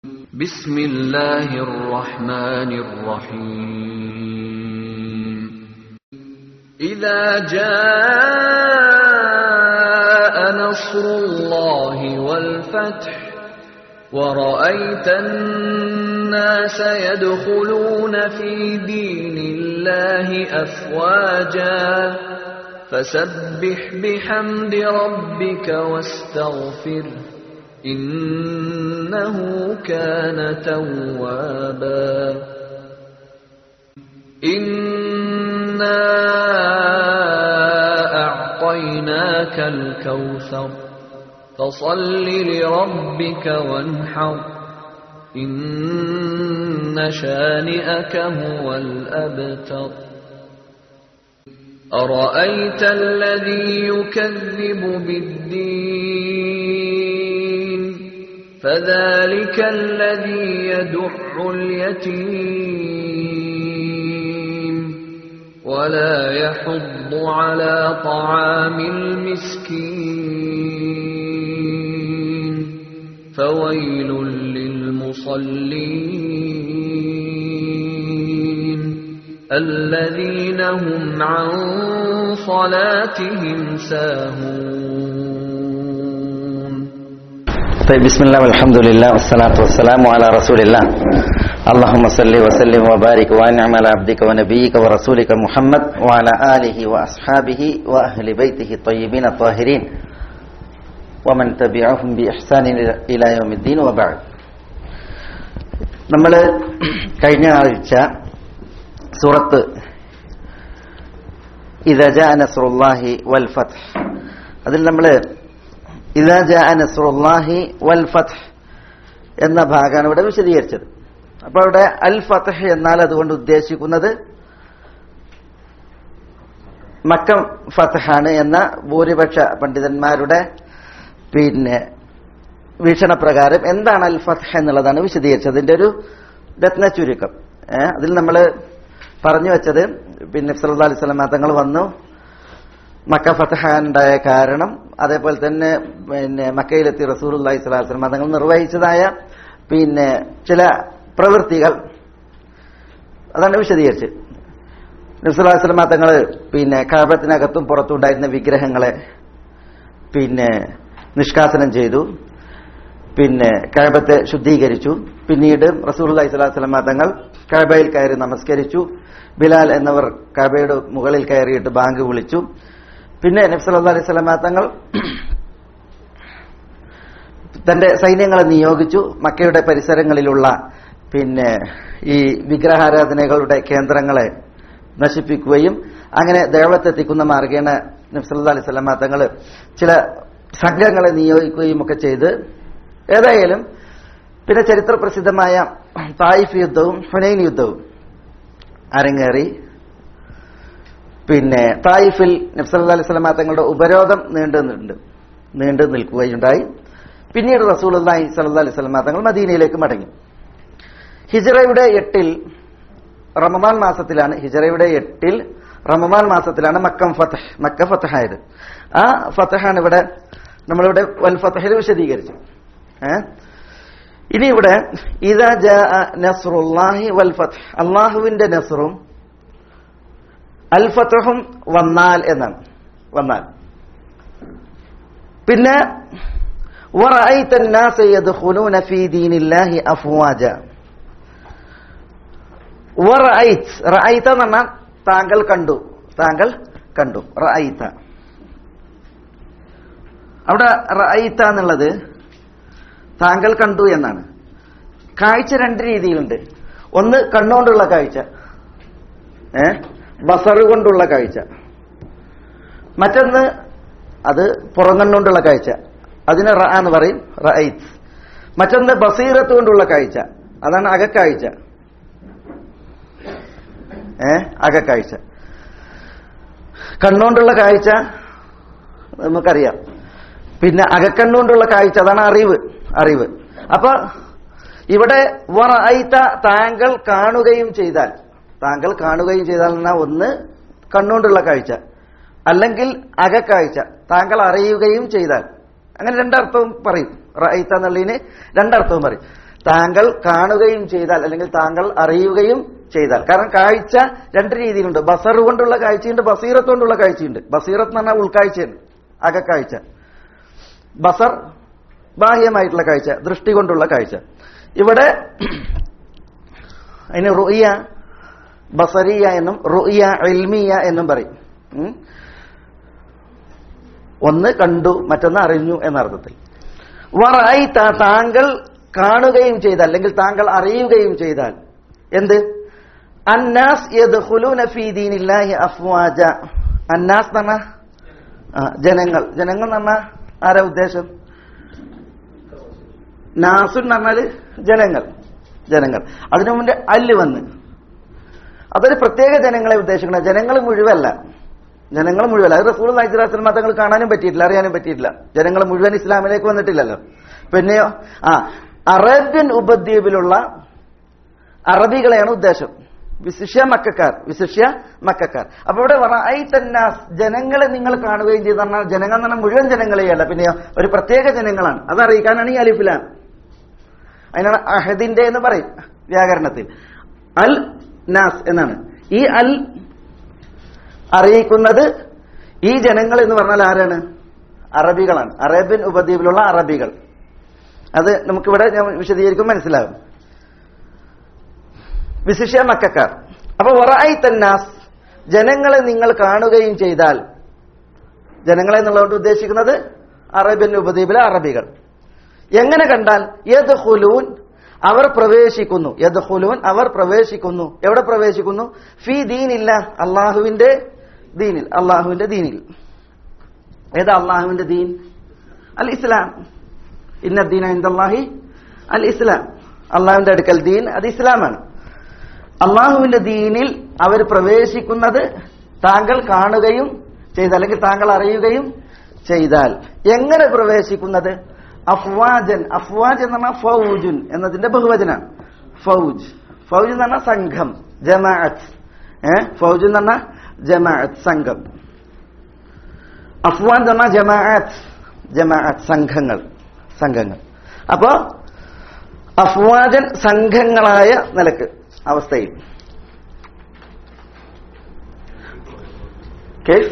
بسم الله الرحمن الرحيم إذا جاء نصر الله والفتح ورأيت الناس يدخلون في دين الله أفواجا فسبح بحمد ربك واستغفره إنه كان توابا إنا أعطيناك الكوثر فصل لربك وانحر إن شانئك هو الأبتر أرأيت الذي يكذب بالدين فذلك الذي يدع اليتيم ولا يحض على طعام المسكين فويل للمصلين الذين هم عن صلاتهم ساهون طيب بسم الله والحمد لله والصلاة والسلام على رسول الله اللهم صل وسلم وبارك وانعم على عبدك ونبيك ورسولك محمد وعلى آله وأصحابه وأهل بيته الطيبين الطاهرين ومن تبعهم بإحسان إلى يوم الدين وبعد നമ്മൾ കഴിഞ്ഞ ആഴ്ച സൂറത്ത് ഇദജ നസ്രുല്ലാഹി വൽ ഫത്ത് അതിൽ നമ്മൾ ഇദജ നസ്രുല്ലാഹി വൽ ഫത്ത് എന്ന ഭാഗമാണ് ഇവിടെ വിശദീകരിച്ചത് അപ്പോൾ അവിടെ അൽ ഫത്ത് എന്നാൽ അതുകൊണ്ട് ഉദ്ദേശിക്കുന്നത് മക്കം ഫത്താണ് എന്ന ഭൂരിപക്ഷ പണ്ഡിതന്മാരുടെ പിന്നെ വീക്ഷണപ്രകാരം എന്താണ് അൽ ഫത്ത് എന്നുള്ളതാണ് വിശദീകരിച്ചത് അതിന്റെ ഒരു രത്ന ചുരുക്കം ഏഹ് അതിൽ നമ്മൾ പറഞ്ഞു വെച്ചത് പിന്നെ സല്ലല്ലാഹു അലൈഹി വസല്ലം തങ്ങൾ വന്നു മക്ക ഫതഹാനുണ്ടായ കാരണം അതേപോലെ തന്നെ പിന്നെ മക്കയിലെത്തി റസൂലുള്ളാഹി സ്വല്ലല്ലാഹു അലൈഹി വസല്ലം തങ്ങൾ നിർവഹിച്ചതായ പിന്നെ ചില പ്രവൃത്തികൾ അതാണ് വിശദീകരിച്ചത് നബ്സല്ലാഹു വസല്ലം തങ്ങൾ പിന്നെ കാബത്തിനകത്തും പുറത്തും ഉണ്ടായിരുന്ന വിഗ്രഹങ്ങളെ പിന്നെ നിഷ്കാസനം ചെയ്തു പിന്നെ കഴബത്തെ ശുദ്ധീകരിച്ചു പിന്നീട് റസൂലുള്ളാഹി സ്വല്ലല്ലാഹു അലൈഹി വസല്ലം തങ്ങൾ കഴബയിൽ കയറി നമസ്കരിച്ചു ബിലാൽ എന്നവർ കഴബയുടെ മുകളിൽ കയറിയിട്ട് ബാങ്ക് വിളിച്ചു പിന്നെ നബ്സല്ലാ അലൈഹി സ്വലമ തങ്ങൾ തന്റെ സൈന്യങ്ങളെ നിയോഗിച്ചു മക്കയുടെ പരിസരങ്ങളിലുള്ള പിന്നെ ഈ വിഗ്രഹാരാധനകളുടെ കേന്ദ്രങ്ങളെ നശിപ്പിക്കുകയും അങ്ങനെ ദേവത്തെത്തിക്കുന്ന മാർഗേണ നബ്സല്ലാ അലൈഹി സ്വലമ തങ്ങൾ ചില സംഘങ്ങളെ നിയോഗിക്കുകയും ഒക്കെ ചെയ്ത് ഏതായാലും പിന്നെ ചരിത്ര പ്രസിദ്ധമായ തായിഫ് യുദ്ധവും ഹുനൈൻ യുദ്ധവും അരങ്ങേറി പിന്നെ തായിഫിൽ നബ്സല്ലാ അലൈഹി സ്വലമ തങ്ങളുടെ ഉപരോധം നീണ്ടു നിന്നുണ്ട് നീണ്ടു നിൽക്കുകയുണ്ടായി പിന്നീട് റസൂൽ അള്ളാഹി സല്ലാ അലൈഹി സ്വലമ തങ്ങൾ മദീനയിലേക്ക് മടങ്ങി ഹിജറയുടെ എട്ടിൽ റമമാൻ മാസത്തിലാണ് ഹിജറയുടെ എട്ടിൽ റമമാൻ മാസത്തിലാണ് മക്കം ഫതഹ് മക്ക ഫതഹായത് ആ ഫതഹാണ് ഇവിടെ നമ്മളിവിടെ വൽ ഫതഹിൽ വിശദീകരിച്ചു ഏഹ് ഇനി ഇവിടെ ഇതാ നസ്റുല്ലാഹി വൽ ഫത്ത് അള്ളാഹുവിന്റെ നസ്റും അൽ ഫത്തഹും വന്നാൽ എന്നാണ് വന്നാൽ പിന്നെ എന്ന് പറഞ്ഞാൽ താങ്കൾ കണ്ടു താങ്കൾ കണ്ടു റഅയ്ത അവിടെ റഅയ്ത എന്നുള്ളത് താങ്കൾ കണ്ടു എന്നാണ് കാഴ്ച രണ്ട് രീതിയിലുണ്ട് ഒന്ന് കണ്ണുകൊണ്ടുള്ള കാഴ്ച ഏ ബസറ് കൊണ്ടുള്ള കാഴ്ച മറ്റൊന്ന് അത് പുറങ്ങണ്ണുകൊണ്ടുള്ള കാഴ്ച അതിന് റ എന്ന് പറയും റൈത്ത് മറ്റൊന്ന് ബസീറത്ത് കൊണ്ടുള്ള കാഴ്ച അതാണ് അകക്കാഴ്ച ഏ അകക്കാഴ്ച കണ്ണുകൊണ്ടുള്ള കാഴ്ച നമുക്കറിയാം പിന്നെ അകക്കണ്ണുകൊണ്ടുള്ള കാഴ്ച അതാണ് അറിവ് അറിവ് അപ്പൊ ഇവിടെ വറഅയ്ത താങ്കൾ കാണുകയും ചെയ്താൽ താങ്കൾ കാണുകയും ചെയ്താൽ എന്നാ ഒന്ന് കണ്ണുകൊണ്ടുള്ള കാഴ്ച അല്ലെങ്കിൽ അകക്കാഴ്ച താങ്കൾ അറിയുകയും ചെയ്താൽ അങ്ങനെ രണ്ടർത്ഥവും പറയും റൈത്ത എന്നുള്ളതിന് രണ്ടർത്ഥവും പറയും താങ്കൾ കാണുകയും ചെയ്താൽ അല്ലെങ്കിൽ താങ്കൾ അറിയുകയും ചെയ്താൽ കാരണം കാഴ്ച രണ്ട് രീതിയിലുണ്ട് ബസർ കൊണ്ടുള്ള കാഴ്ചയുണ്ട് ബസീറത്ത് കൊണ്ടുള്ള കാഴ്ചയുണ്ട് ബസീറത്ത് എന്ന് പറഞ്ഞാൽ ഉൾക്കാഴ്ചയാണ് അകക്കാഴ്ച ബസർ ബാഹ്യമായിട്ടുള്ള കാഴ്ച ദൃഷ്ടി കൊണ്ടുള്ള കാഴ്ച ഇവിടെ അതിന് റുഇയ ബസറിയ എന്നും റുഇയ ഇൽമിയ എന്നും പറയും ഉം. ഒന്ന് കണ്ടു മറ്റൊന്ന് അറിഞ്ഞു എന്ന അർത്ഥത്തിൽ വറൈത്ത താങ്കൾ കാണുകയും ചെയ്താൽ അല്ലെങ്കിൽ താങ്കൾ അറിയുകയും ചെയ്താൽ എന്ത് അന്നാസ് യദ്ഖുലൂന ഫീ ദീനില്ലാഹി അഫ്വാജ അന്നാസ് എന്ന് പറഞ്ഞാ ആ, ജനങ്ങൾ ജനങ്ങൾ എന്ന് പറഞ്ഞാൽ ആരാ ഉദ്ദേശം നാസു എന്ന് പറഞ്ഞാല് ജനങ്ങൾ ജനങ്ങൾ അതിനു മുന്നേ അല്ല് വന്ന് അതൊരു പ്രത്യേക ജനങ്ങളെ ഉദ്ദേശിക്കണം ജനങ്ങൾ മുഴുവല്ല ജനങ്ങൾ മുഴുവൻ അത് റസൂൽ നൈജറാസ്ലം തങ്ങൾ കാണാനും പറ്റിയിട്ടില്ല അറിയാനും പറ്റിയിട്ടില്ല ജനങ്ങൾ മുഴുവൻ ഇസ്ലാമിലേക്ക് വന്നിട്ടില്ലല്ലോ പിന്നെയോ ആ അറേബ്യൻ ഉപദ്വീപിലുള്ള അറബികളെയാണ് ഉദ്ദേശം വിശിഷ്യ മക്കാർ വിശിഷ്യ മക്കാർ അപ്പൊ ഇവിടെ തന്നാസ് ജനങ്ങളെ നിങ്ങൾ കാണുകയും ചെയ്തു പറഞ്ഞാൽ ജനങ്ങൾ എന്ന് പറഞ്ഞാൽ മുഴുവൻ ജനങ്ങളെയല്ല പിന്നെയോ ഒരു പ്രത്യേക ജനങ്ങളാണ് അത് അറിയിക്കാനാണ് ഈ അലിഫിലാണ് അതിനാണ് അഹദിന്റെ എന്ന് പറയും വ്യാകരണത്തിൽ അൽ നാസ് എന്നാണ് ഈ അൽ അറിയിക്കുന്നത് ഈ ജനങ്ങൾ എന്ന് പറഞ്ഞാൽ ആരാണ് അറബികളാണ് അറേബ്യൻ ഉപദ്വീപിലുള്ള അറബികൾ അത് നമുക്കിവിടെ ഞാൻ വിശദീകരിക്കും മനസ്സിലാകും വിശിഷ്യ മക്കാർ അപ്പൊ വറായി തന്നാസ് ജനങ്ങളെ നിങ്ങൾ കാണുകയും ചെയ്താൽ ജനങ്ങളെ എന്നുള്ളതുകൊണ്ട് ഉദ്ദേശിക്കുന്നത് അറേബ്യൻ ഉപദ്വീപിലെ അറബികൾ എങ്ങനെ കണ്ടാൽ യദ് ഹുലൂൻ അവർ പ്രവേശിക്കുന്നു യദ് ഹുലൂൻ അവർ പ്രവേശിക്കുന്നു എവിടെ പ്രവേശിക്കുന്നു ഫി ദീനില്ല അള്ളാഹുവിന്റെ ദീനിൽ അള്ളാഹുവിന്റെ ദീനിൽ ഏതാ അള്ളാഹുവിന്റെ ദീൻ അൽ ഇസ്ലാം ഇന്ന ദീന ഇന്ദാഹി അൽ ഇസ്ലാം അള്ളാഹുവിന്റെ അടുക്കൽ ദീൻ അത് ഇസ്ലാമാണ് അള്ളാഹുവിന്റെ ദീനിൽ അവർ പ്രവേശിക്കുന്നത് താങ്കൾ കാണുകയും ചെയ്താൽ അല്ലെങ്കിൽ താങ്കൾ അറിയുകയും ചെയ്താൽ എങ്ങനെ പ്രവേശിക്കുന്നത് അഫ്വാജൻ അഫ്വാജ് എന്ന് പറഞ്ഞാൽ ഫൗജുൻ എന്നതിന്റെ ബഹുവചനാണ് ഫൗജ് ഫൗജ് എന്ന് പറഞ്ഞാൽ സംഘം ജമാഅത്ത് ഏ ഫൗജ് എന്ന് പറഞ്ഞാൽ ജമാഅത്ത് സംഘം അഫ്വാൻ എന്ന് പറഞ്ഞാൽ ജമാഅത്ത് ജമാഅത്ത് സംഘങ്ങൾ സംഘങ്ങൾ അപ്പോ അഫ്വാജൻ സംഘങ്ങളായ നിലക്ക് അവസ്ഥയിൽ കേഫ്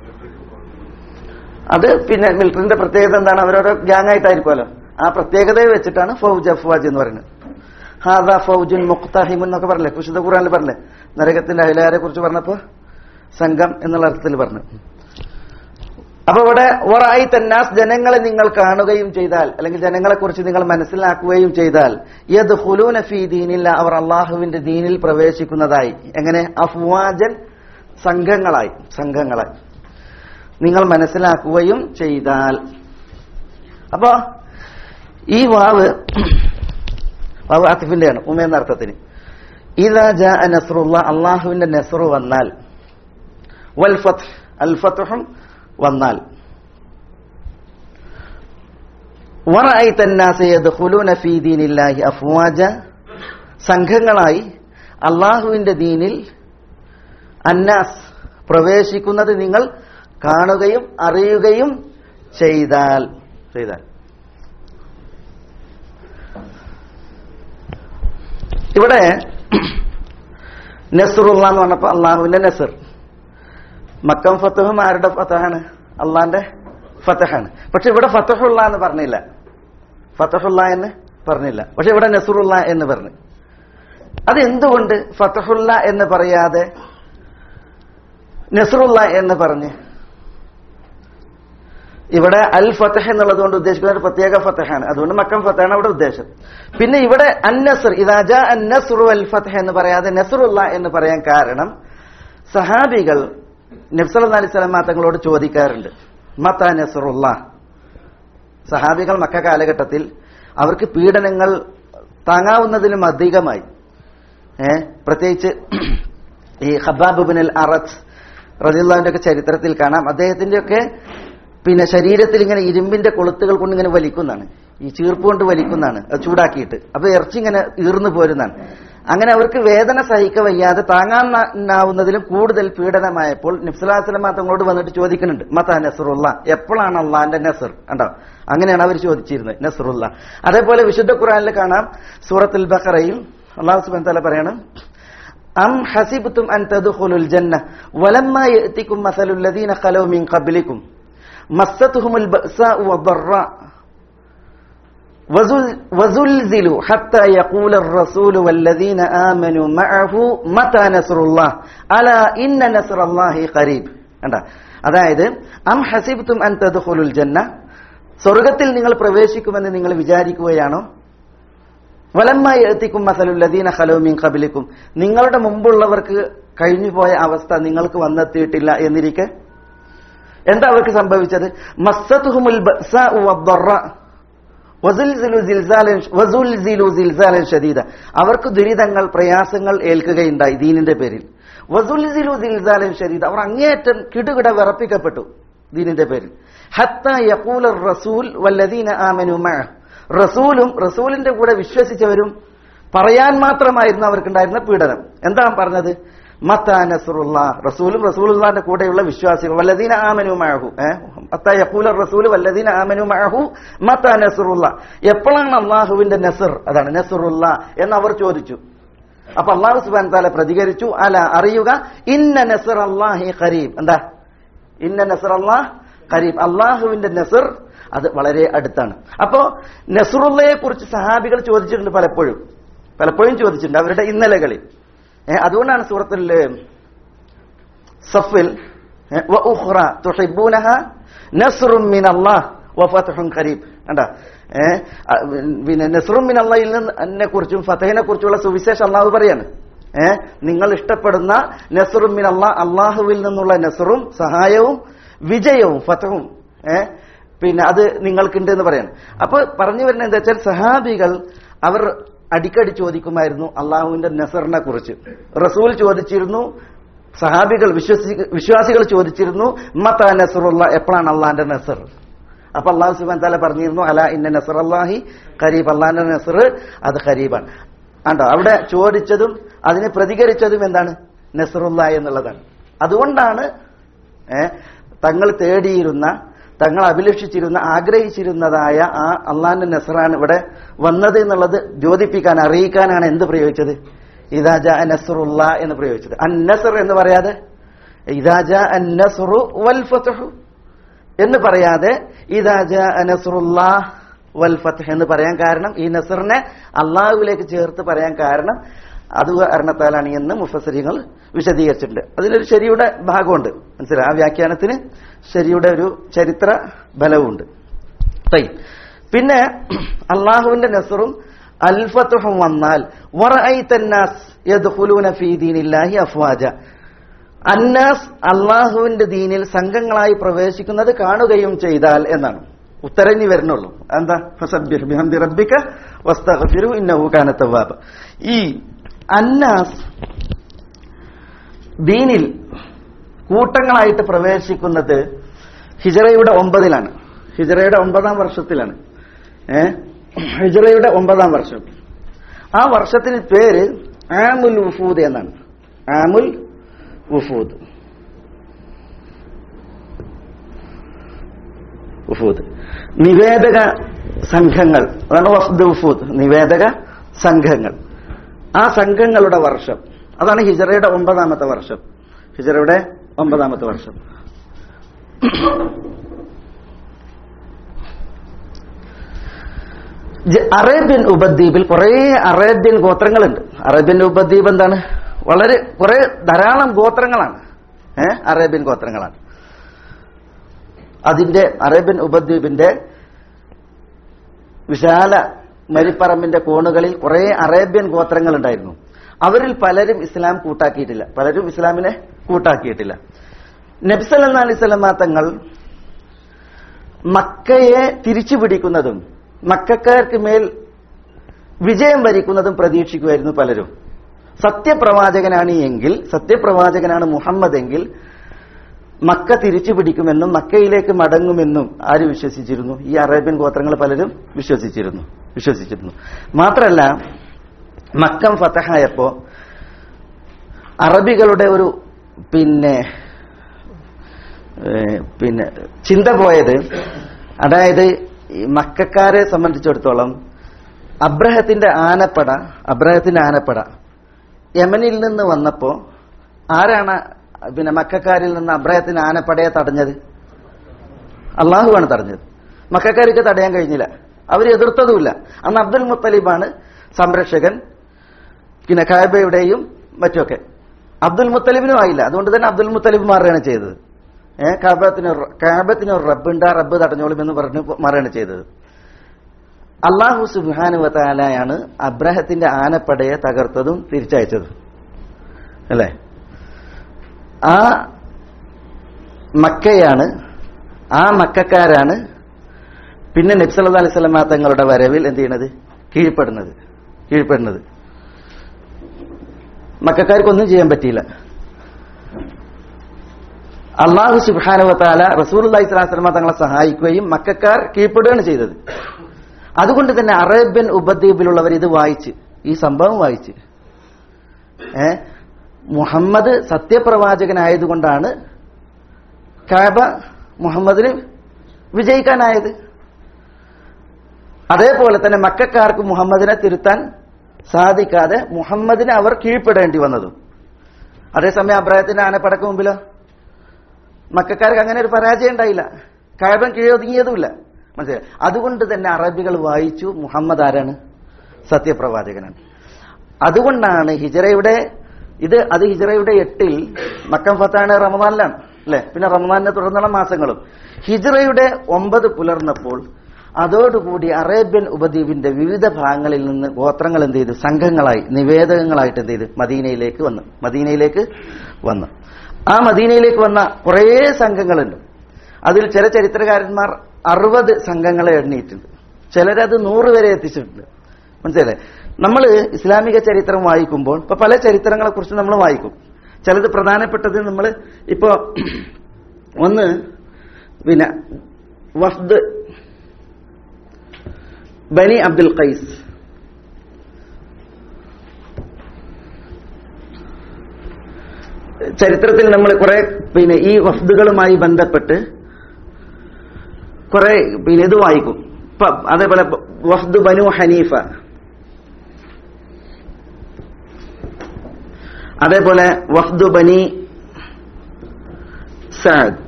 അത് പിന്നെ മിലിറ്ററിന്റെ പ്രത്യേകത എന്താണ് അവരോരോ ഗ്യാങ് ആയിട്ടായിരിക്കുമല്ലോ ആ പ്രത്യേകതയെ വെച്ചിട്ടാണ് ഫൗജ് അഫ്വാജ് എന്ന് പറയുന്നത് ഹാദ ഫൗജുൻ മുക്താഹിമുൻ എന്നൊക്കെ പറഞ്ഞില്ലേ വിശുദ്ധ ഖുറാനിൽ പറഞ്ഞില്ലേ നരകത്തിന്റെ അയലാരെ കുറിച്ച് പറഞ്ഞപ്പോ സംഘം എന്നുള്ള അർത്ഥത്തിൽ പറഞ്ഞു അപ്പൊ ഇവിടെ ഒറായി തന്നാസ് ജനങ്ങളെ നിങ്ങൾ കാണുകയും ചെയ്താൽ അല്ലെങ്കിൽ ജനങ്ങളെ കുറിച്ച് നിങ്ങൾ മനസ്സിലാക്കുകയും ചെയ്താൽ യത് ഹുലൂന ഫീ ദീനില്ല അവർ അള്ളാഹുവിന്റെ ദീനിൽ പ്രവേശിക്കുന്നതായി എങ്ങനെ അഫ്വാജൻ സംഘങ്ങളായി സംഘങ്ങളായി നിങ്ങൾ മനസ്സിലാക്കുകയും ചെയ്താൽ അപ്പോ ഈ വാവ് വാവ് ആസിഫിന്റെയാണ് ഉമ എന്ന അർത്ഥത്തിന് ഇതാ ജാ നസ്രുള്ള അള്ളാഹുവിന്റെ നെസ്റു വന്നാൽ വൽ ഫത്ത് അൽ ഫത്തുഹും വന്നാൽ വറഅയ്ത الناس يدخلون في دين الله أفواجا സംഘങ്ങളായി അള്ളാഹുവിന്റെ ദീനിൽ അന്നാസ് പ്രവേശിക്കുന്നത് നിങ്ങൾ കാണുകയും അറിയുകയും ചെയ്താൽ ചെയ്താൽ ഇവിടെ നസറുള്ള എന്ന് പറഞ്ഞപ്പോ അള്ളാഹുവിന്റെ നസർ മക്കം ഫത്തഹും ആരുടെ ഫത്തഹാണ് അള്ളാന്റെ ഫത്തഹാണ് പക്ഷെ ഇവിടെ ഫത്തഹുള്ള എന്ന് പറഞ്ഞില്ല ഫത്തഹുള്ള എന്ന് പറഞ്ഞില്ല പക്ഷെ ഇവിടെ നസറുള്ള എന്ന് പറഞ്ഞു അത് എന്തുകൊണ്ട് ഫത്തഹുള്ള എന്ന് പറയാതെ നസറുള്ള എന്ന് പറഞ്ഞ് ഇവിടെ അൽ ഫത്തഹ് എന്നുള്ളത് കൊണ്ട് ഉദ്ദേശിക്കുന്ന ഒരു പ്രത്യേക ഫത്തഹാണ് അതുകൊണ്ട് മക്കം ഫത്തഹാണ് അവിടെ ഉദ്ദേശം പിന്നെ ഇവിടെ അന്നസർ ഇതാജ അന്നസുറു അൽ ഫത്തഹ് എന്ന് പറയാതെ നസറുള്ള എന്ന് പറയാൻ കാരണം സഹാബികൾ നബ്സല അലി സ്വലമ തങ്ങളോട് ചോദിക്കാറുണ്ട് മത്ത നസറുള്ള സഹാബികൾ മക്ക കാലഘട്ടത്തിൽ അവർക്ക് പീഡനങ്ങൾ താങ്ങാവുന്നതിലും അധികമായി ഏ പ്രത്യേകിച്ച് ഈ ഹബാബുബിൻ അൽ അറത്ത് റജിള്ളാന്റെ ഒക്കെ ചരിത്രത്തിൽ കാണാം അദ്ദേഹത്തിന്റെ ഒക്കെ പിന്നെ ശരീരത്തിൽ ഇങ്ങനെ ഇരുമ്പിന്റെ കൊളുത്തുകൾ കൊണ്ട് ഇങ്ങനെ വലിക്കുന്നതാണ് ഈ ചീർപ്പ് കൊണ്ട് വലിക്കുന്നതാണ് അത് ചൂടാക്കിയിട്ട് അപ്പൊ ഇറച്ചി ഇങ്ങനെ ഈർന്നു പോരുന്നതാണ് അങ്ങനെ അവർക്ക് വേദന സഹിക്ക വയ്യാതെ താങ്ങാനാവുന്നതിലും കൂടുതൽ പീഡനമായപ്പോൾ നിഫ്സലാസ്ലമ തങ്ങളോട് വന്നിട്ട് ചോദിക്കുന്നുണ്ട് മത നസറുള്ള എപ്പോഴാണ് അള്ളാന്റെ നസർ കണ്ടോ അങ്ങനെയാണ് അവർ ചോദിച്ചിരുന്നത് നസറുള്ള അതേപോലെ വിശുദ്ധ ഖുറാനിൽ കാണാം സൂറത്തുൽ ബഖറയിൽ അള്ളാഹു സുബാൻ തല പറയണം أم حسبتم أن تدخلوا الجنة ولما يأتكم مثل الذين خلوا من قبلكم مستهم البأساء والضراء وزل- وزلزلوا حتى يقول الرسول والذين آمنوا معه متى نصر الله ألا إن نصر الله قريب കണ്ടാ അതായത് അം ഹസിബ്തും അൻ തദ്ഖുലുൽ ജന്ന സ്വർഗത്തിൽ നിങ്ങൾ പ്രവേശിക്കുമെന്ന് നിങ്ങൾ വിചാരിക്കുകയാണോ വലമ്മായി എത്തിക്കും മസലുല്ലദീന ഹലോമീൻ കബിലിക്കും നിങ്ങളുടെ മുമ്പുള്ളവർക്ക് കഴിഞ്ഞുപോയ അവസ്ഥ നിങ്ങൾക്ക് വന്നെത്തിയിട്ടില്ല എന്നിരിക്കെ എന്താ അവർക്ക് സംഭവിച്ചത് മസ്സത്തുഹുമുൽ ബഅ്സാഉ വദ്ദറ വസുൽസിലു സിൽസാലൻ വസുൽസിലു സിൽസാലൻ ഷദീദ അവർക്ക് ദുരിതങ്ങൾ പ്രയാസങ്ങൾ ഏൽക്കുകയുണ്ടായി ദീനിന്റെ പേരിൽ വസുൽസിലു സിൽസാലൻ ഷദീദ അവർ അങ്ങേയറ്റം കിടുകിട വിറപ്പിക്കപ്പെട്ടു ദീനിന്റെ പേരിൽ ഹത്ത യഖൂല റസൂൽ വല്ലദീന ആമനു മഅ റസൂലും റസൂലിന്റെ കൂടെ വിശ്വസിച്ചവരും പറയാൻ മാത്രമായിരുന്നു അവർക്കുണ്ടായിരുന്ന പീഡനം എന്താ പറഞ്ഞത് മത്താ നസറുള്ള റസൂലും റസൂലുള്ളാന്റെ കൂടെയുള്ള വിശ്വാസികൾ വല്ലദീന ആമനു മഅഹു മത്താ യഖൂല റസൂൽ വല്ലദീന ആമനു മഅഹു മത്താ നസറുള്ള എപ്പോഴാണ് അള്ളാഹുവിന്റെ നസർ അതാണ് നസറുള്ള എന്ന് അവർ ചോദിച്ചു അപ്പൊ അള്ളാഹു സുബാൻ താല പ്രതികരിച്ചു അല അറിയുക ഇന്ന നസർ അള്ളാഹി ഖരീബ് എന്താ ഇന്ന നസർ അള്ളാഹ് ഖരീബ് അള്ളാഹുവിന്റെ നസർ അത് വളരെ അടുത്താണ് അപ്പോ നസറുള്ളയെ കുറിച്ച് സഹാബികൾ ചോദിച്ചിട്ടുണ്ട് പലപ്പോഴും പലപ്പോഴും ചോദിച്ചിട്ടുണ്ട് അവരുടെ ഇന്നലകളിൽ ഏ, അതുകൊണ്ടാണ് സൂറത്തിൽ സഫിൽ ഏ, വഉഖ്റ തുഹിബ്ബൂനഹ നസ്റും മിനല്ലാഹ് വഫത്ഹുൻ ഖരീബ് കണ്ട ഏ ആ, പിന്നെ നസ്റും മിനല്ലാഹിൽ നിന്നെ കുറിച്ചും ഫതഹിനെ കുറിച്ചുള്ള സുവിശേഷം അള്ളാഹു പറയാണ് ഏ നിങ്ങൾ ഇഷ്ടപ്പെടുന്ന നസ്റും മിനല്ലാ അള്ളാഹുവിൽ നിന്നുള്ള നസ്റും സഹായവും വിജയവും ഫതഹും ഏ പിന്നെ അത് നിങ്ങൾക്കുണ്ട് എന്ന് പറയാണ് അപ്പൊ പറഞ്ഞു വരുന്നത് എന്താ വെച്ചാൽ സഹാബികൾ അവർ അടിക്കടി ചോദിക്കുമായിരുന്നു അള്ളാഹുവിന്റെ നസറിനെ കുറിച്ച് റസൂൽ ചോദിച്ചിരുന്നു സഹാബികൾ വിശ്വസി വിശ്വാസികൾ ചോദിച്ചിരുന്നു മത്ത നസറുള്ള എപ്പോഴാണ് അള്ളാന്റെ നസർ അപ്പൊ അള്ളാഹു സുബാൻ താല പറഞ്ഞിരുന്നു അല ഇന്ന നസർ അള്ളാഹി ഖരീബ് അള്ളാന്റെ നസർ അത് ഖരീബാണ് ആണ്ടോ അവിടെ ചോദിച്ചതും അതിന് പ്രതികരിച്ചതും എന്താണ് നസറുല്ല എന്നുള്ളതാണ് അതുകൊണ്ടാണ് ഏ, തങ്ങൾ തേടിയിരുന്ന തങ്ങൾ അഭിലഷിച്ചിരുന്ന ആഗ്രഹിച്ചിരുന്നതായ ആ അള്ളാന്റെ നസറാണ് ഇവിടെ വന്നത് എന്നുള്ളത് ദ്യോതിപ്പിക്കാൻ അറിയിക്കാനാണ് എന്ത് പ്രയോഗിച്ചത് ഇതാജ നസറുല്ല എന്ന് പ്രയോഗിച്ചത് അന്നസർ എന്ന് പറയാതെ ഇതാജ അന്നസറു വൽ ഫത്ഹു എന്ന് പറയാതെ ഇതാജ നസറുല്ല വൽ ഫത്ഹ് എന്ന് പറയാൻ കാരണം ഈ നസറിനെ അള്ളാഹുവിലേക്ക് ചേർത്ത് പറയാൻ കാരണം അത് കാരണത്താലാണ് എന്ന് മുഫസരിങ്ങൾ വിശദീകരിച്ചിട്ടുണ്ട് അതിലൊരു ശരിയുടെ ഭാഗമുണ്ട് മനസ്സിലായി ആ വ്യാഖ്യാനത്തിന് ശരിയുടെ ഒരു ചരിത്ര ബലവുമുണ്ട് തയ്യ്. പിന്നെ അള്ളാഹുവിന്റെ നസറും അൽഫത്തുഹും വന്നാൽ വറഅയ്തന്നാസ് യദ്ഖുലൂന ഫീ ദീനില്ലാഹി അഫ്വാജ അന്നാസ് അള്ളാഹുവിന്റെ ദീനിൽ സംഘങ്ങളായി പ്രവേശിക്കുന്നത് കാണുകയും ചെയ്താൽ എന്നാണ് ഉത്തരഞ്ഞു വരുന്നുള്ളൂ എന്താ ഫസബ്ബിഹ് ബിഹംദി റബ്ബിക വസ്തഗ്ഫിറു ഇന്നഹു കാന തവ്വാബ ഈ അന്നാസ് ദീനിൽ കൂട്ടങ്ങളായിട്ട് പ്രവേശിക്കുന്നത് ഹിജറയുടെ ഒമ്പതിലാണ് ഹിജറയുടെ ഒമ്പതാം വർഷത്തിലാണ് ഏ ഹിജറയുടെ ഒമ്പതാം വർഷം ആ വർഷത്തിന് പേര് ആമുൽ ഉഫൂദ് എന്നാണ് ആമുൽ ഉഫൂദ് ഉഫൂദ് നിവേദക സംഘങ്ങൾ അതാണ് വഫ്ദ് ഉഫൂദ് നിവേദക സംഘങ്ങൾ ആ സംഘങ്ങളുടെ വർഷം അതാണ് ഹിജറയുടെ ഒമ്പതാമത്തെ വർഷം ഹിജറയുടെ ഒമ്പതാമത്തെ വർഷം ജ- അറേബ്യൻ ഉപദ്വീപിൽ കുറെ അറേബ്യൻ ഗോത്രങ്ങളുണ്ട് അറേബ്യൻ ഉപദ്വീപ് എന്താണ് വളരെ കുറെ ധാരാളം ഗോത്രങ്ങളാണ് ഏ അറേബ്യൻ ഗോത്രങ്ങളാണ് അതിന്റെ അറേബ്യൻ ഉപദ്വീപിന്റെ വിശാല മരിപ്പറമ്പിന്റെ കോണുകളിൽ കുറെ അറേബ്യൻ ഗോത്രങ്ങൾ ഉണ്ടായിരുന്നു അവരിൽ പലരും ഇസ്ലാം കൂട്ടാക്കിയിട്ടില്ല പലരും ഇസ്ലാമിനെ കൂട്ടാക്കിയിട്ടില്ല നബ്സൽ അലിസ്ലമാ തങ്ങൾ മക്കയെ തിരിച്ചു പിടിക്കുന്നതും മക്കാർക്ക് മേൽ വിജയം വരിക്കുന്നതും പ്രതീക്ഷിക്കുമായിരുന്നു പലരും സത്യപ്രവാചകനാണ് എങ്കിൽ സത്യപ്രവാചകനാണ് മുഹമ്മദ് എങ്കിൽ മക്ക തിരിച്ചു പിടിക്കുമെന്നും മക്കയിലേക്ക് മടങ്ങുമെന്നും ആര് വിശ്വസിച്ചിരുന്നു ഈ അറേബ്യൻ ഗോത്രങ്ങൾ പലരും വിശ്വസിച്ചിരുന്നു വിശ്വസിച്ചിരുന്നു മാത്രമല്ല മക്കം ഫതഹായപ്പോ അറബികളുടെ ഒരു പിന്നെ ഏഹ്, പിന്നെ ചിന്ത പോയത് അതായത് ഈ മക്കാരെ സംബന്ധിച്ചിടത്തോളം അബ്രഹത്തിന്റെ ആനപ്പട അബ്രഹത്തിന്റെ ആനപ്പട യമനിൽ നിന്ന് വന്നപ്പോ ആരാണ് പിന്നെ മക്കാരിൽ നിന്ന് അബ്രഹത്തിന്റെ ആനപ്പടയെ തടഞ്ഞത് അള്ളാഹുവാണ് തടഞ്ഞത് മക്കാർക്ക് തടയാൻ കഴിഞ്ഞില്ല അവർ എതിർത്തതുമില്ല അന്ന് അബ്ദുൽ മുത്തലിബാണ് സംരക്ഷകൻ പിന്നെ കാബയുടെയും മറ്റുമൊക്കെ അബ്ദുൽ മുത്തലിബിനും ആയില്ല അതുകൊണ്ട് തന്നെ അബ്ദുൽ മുത്തലിബ് മാറുകയാണ് ചെയ്തത് ഏഹ് കാബത്തിന് ഒരു- കാബത്തിന് ഒരു റബ്ബുണ്ട് ആ റബ്ബ് തടഞ്ഞോളും എന്ന് പറഞ്ഞ് മാറുകയാണ് ചെയ്തത് അള്ളാഹു സുബാനുവത്താലയാണ് അബ്രഹത്തിന്റെ ആനപ്പടയെ തകർത്തതും തിരിച്ചയച്ചതും അല്ലേ ആ മക്കയാണ് ആ മക്കാരാണ് പിന്നെ നബ്സല്ലാ അലൈഹി സ്വലമ തങ്ങളുടെ വരവിൽ എന്ത് ചെയ്യണത് കീഴ്പ്പെടുന്നത് കീഴ്പ്പെടുന്നത് മക്കാർക്കൊന്നും ചെയ്യാൻ പറ്റിയില്ല അള്ളാഹു സുബാനുവത്താല റസൂൽ അള്ളഹി സ്വലാസ്ലമ തങ്ങളെ സഹായിക്കുകയും മക്കാർ കീഴ്പ്പെടുകയാണ് ചെയ്തത് അതുകൊണ്ട് തന്നെ അറേബ്യൻ ഉപദ്വീപിലുള്ളവർ ഇത് വായിച്ച് ഈ സംഭവം വായിച്ച് ഏ മുഹമ്മദ് സത്യപ്രവാചകനായതുകൊണ്ടാണ് കാബ മുഹമ്മദിന് വിജയിക്കാനായത് അതേപോലെ തന്നെ മക്കാർക്ക് മുഹമ്മദിനെ തിരുത്താൻ സാധിക്കാതെ മുഹമ്മദിനെ അവർ കീഴ്പ്പെടേണ്ടി വന്നതും അതേസമയം അബ്രാഹത്തിന്റെ ആനപ്പടക്ക് മുമ്പിലോ മക്കാർക്ക് അങ്ങനെ ഒരു പരാജയം ഉണ്ടായില്ല കാബൻ കീഴൊതുങ്ങിയതുമില്ല മനസ്സിലായി അതുകൊണ്ട് തന്നെ അറബികൾ വായിച്ചു മുഹമ്മദ് ആരാണ് സത്യപ്രവാചകനാണ് അതുകൊണ്ടാണ് ഹിജറയുടെ ഇത് അത് ഹിജറയുടെ എട്ടിൽ മക്കം ഫത്താണ് റമദാനിലാണ് അല്ലെ പിന്നെ റമദാനിനെ തുടർന്നുള്ള മാസങ്ങളും ഹിജറയുടെ ഒമ്പത് പുലർന്നപ്പോൾ അതോടുകൂടി അറേബ്യൻ ഉപദ്വീപിന്റെ വിവിധ ഭാഗങ്ങളിൽ നിന്ന് ഗോത്രങ്ങൾ എന്ത് ചെയ്തു സംഘങ്ങളായി നിവേദകങ്ങളായിട്ട് എന്ത് ചെയ്തു മദീനയിലേക്ക് വന്നു മദീനയിലേക്ക് വന്നു ആ മദീനയിലേക്ക് വന്ന കുറേ സംഘങ്ങളുണ്ട് അതിൽ ചില ചരിത്രകാരന്മാർ അറുപത് സംഘങ്ങളെ എണ്ണിയിട്ടുണ്ട് ചിലരത് നൂറ് വരെ എത്തിച്ചിട്ടുണ്ട് മനസ്സിലായി നമ്മൾ ഇസ്ലാമിക ചരിത്രം വായിക്കുമ്പോൾ ഇപ്പൊ പല ചരിത്രങ്ങളെ കുറിച്ച് നമ്മൾ വായിക്കും ചിലത് പ്രധാനപ്പെട്ടത് നമ്മൾ ഇപ്പോ ഒന്ന് പിന്നെ വഫ്ദ് ബനി അബ്ദുൽ ഖൈസ് ചരിത്രത്തിൽ നമ്മൾ കുറെ പിന്നെ ഈ വഫ്ദുകളുമായി ബന്ധപ്പെട്ട് കുറെ പിന്നെ ഇത് വായിക്കും ഇപ്പൊ അതേപോലെ വഫ്ദ് ബനു ഹനീഫ അതേപോലെ വഫ്ദു ബനി സാദ്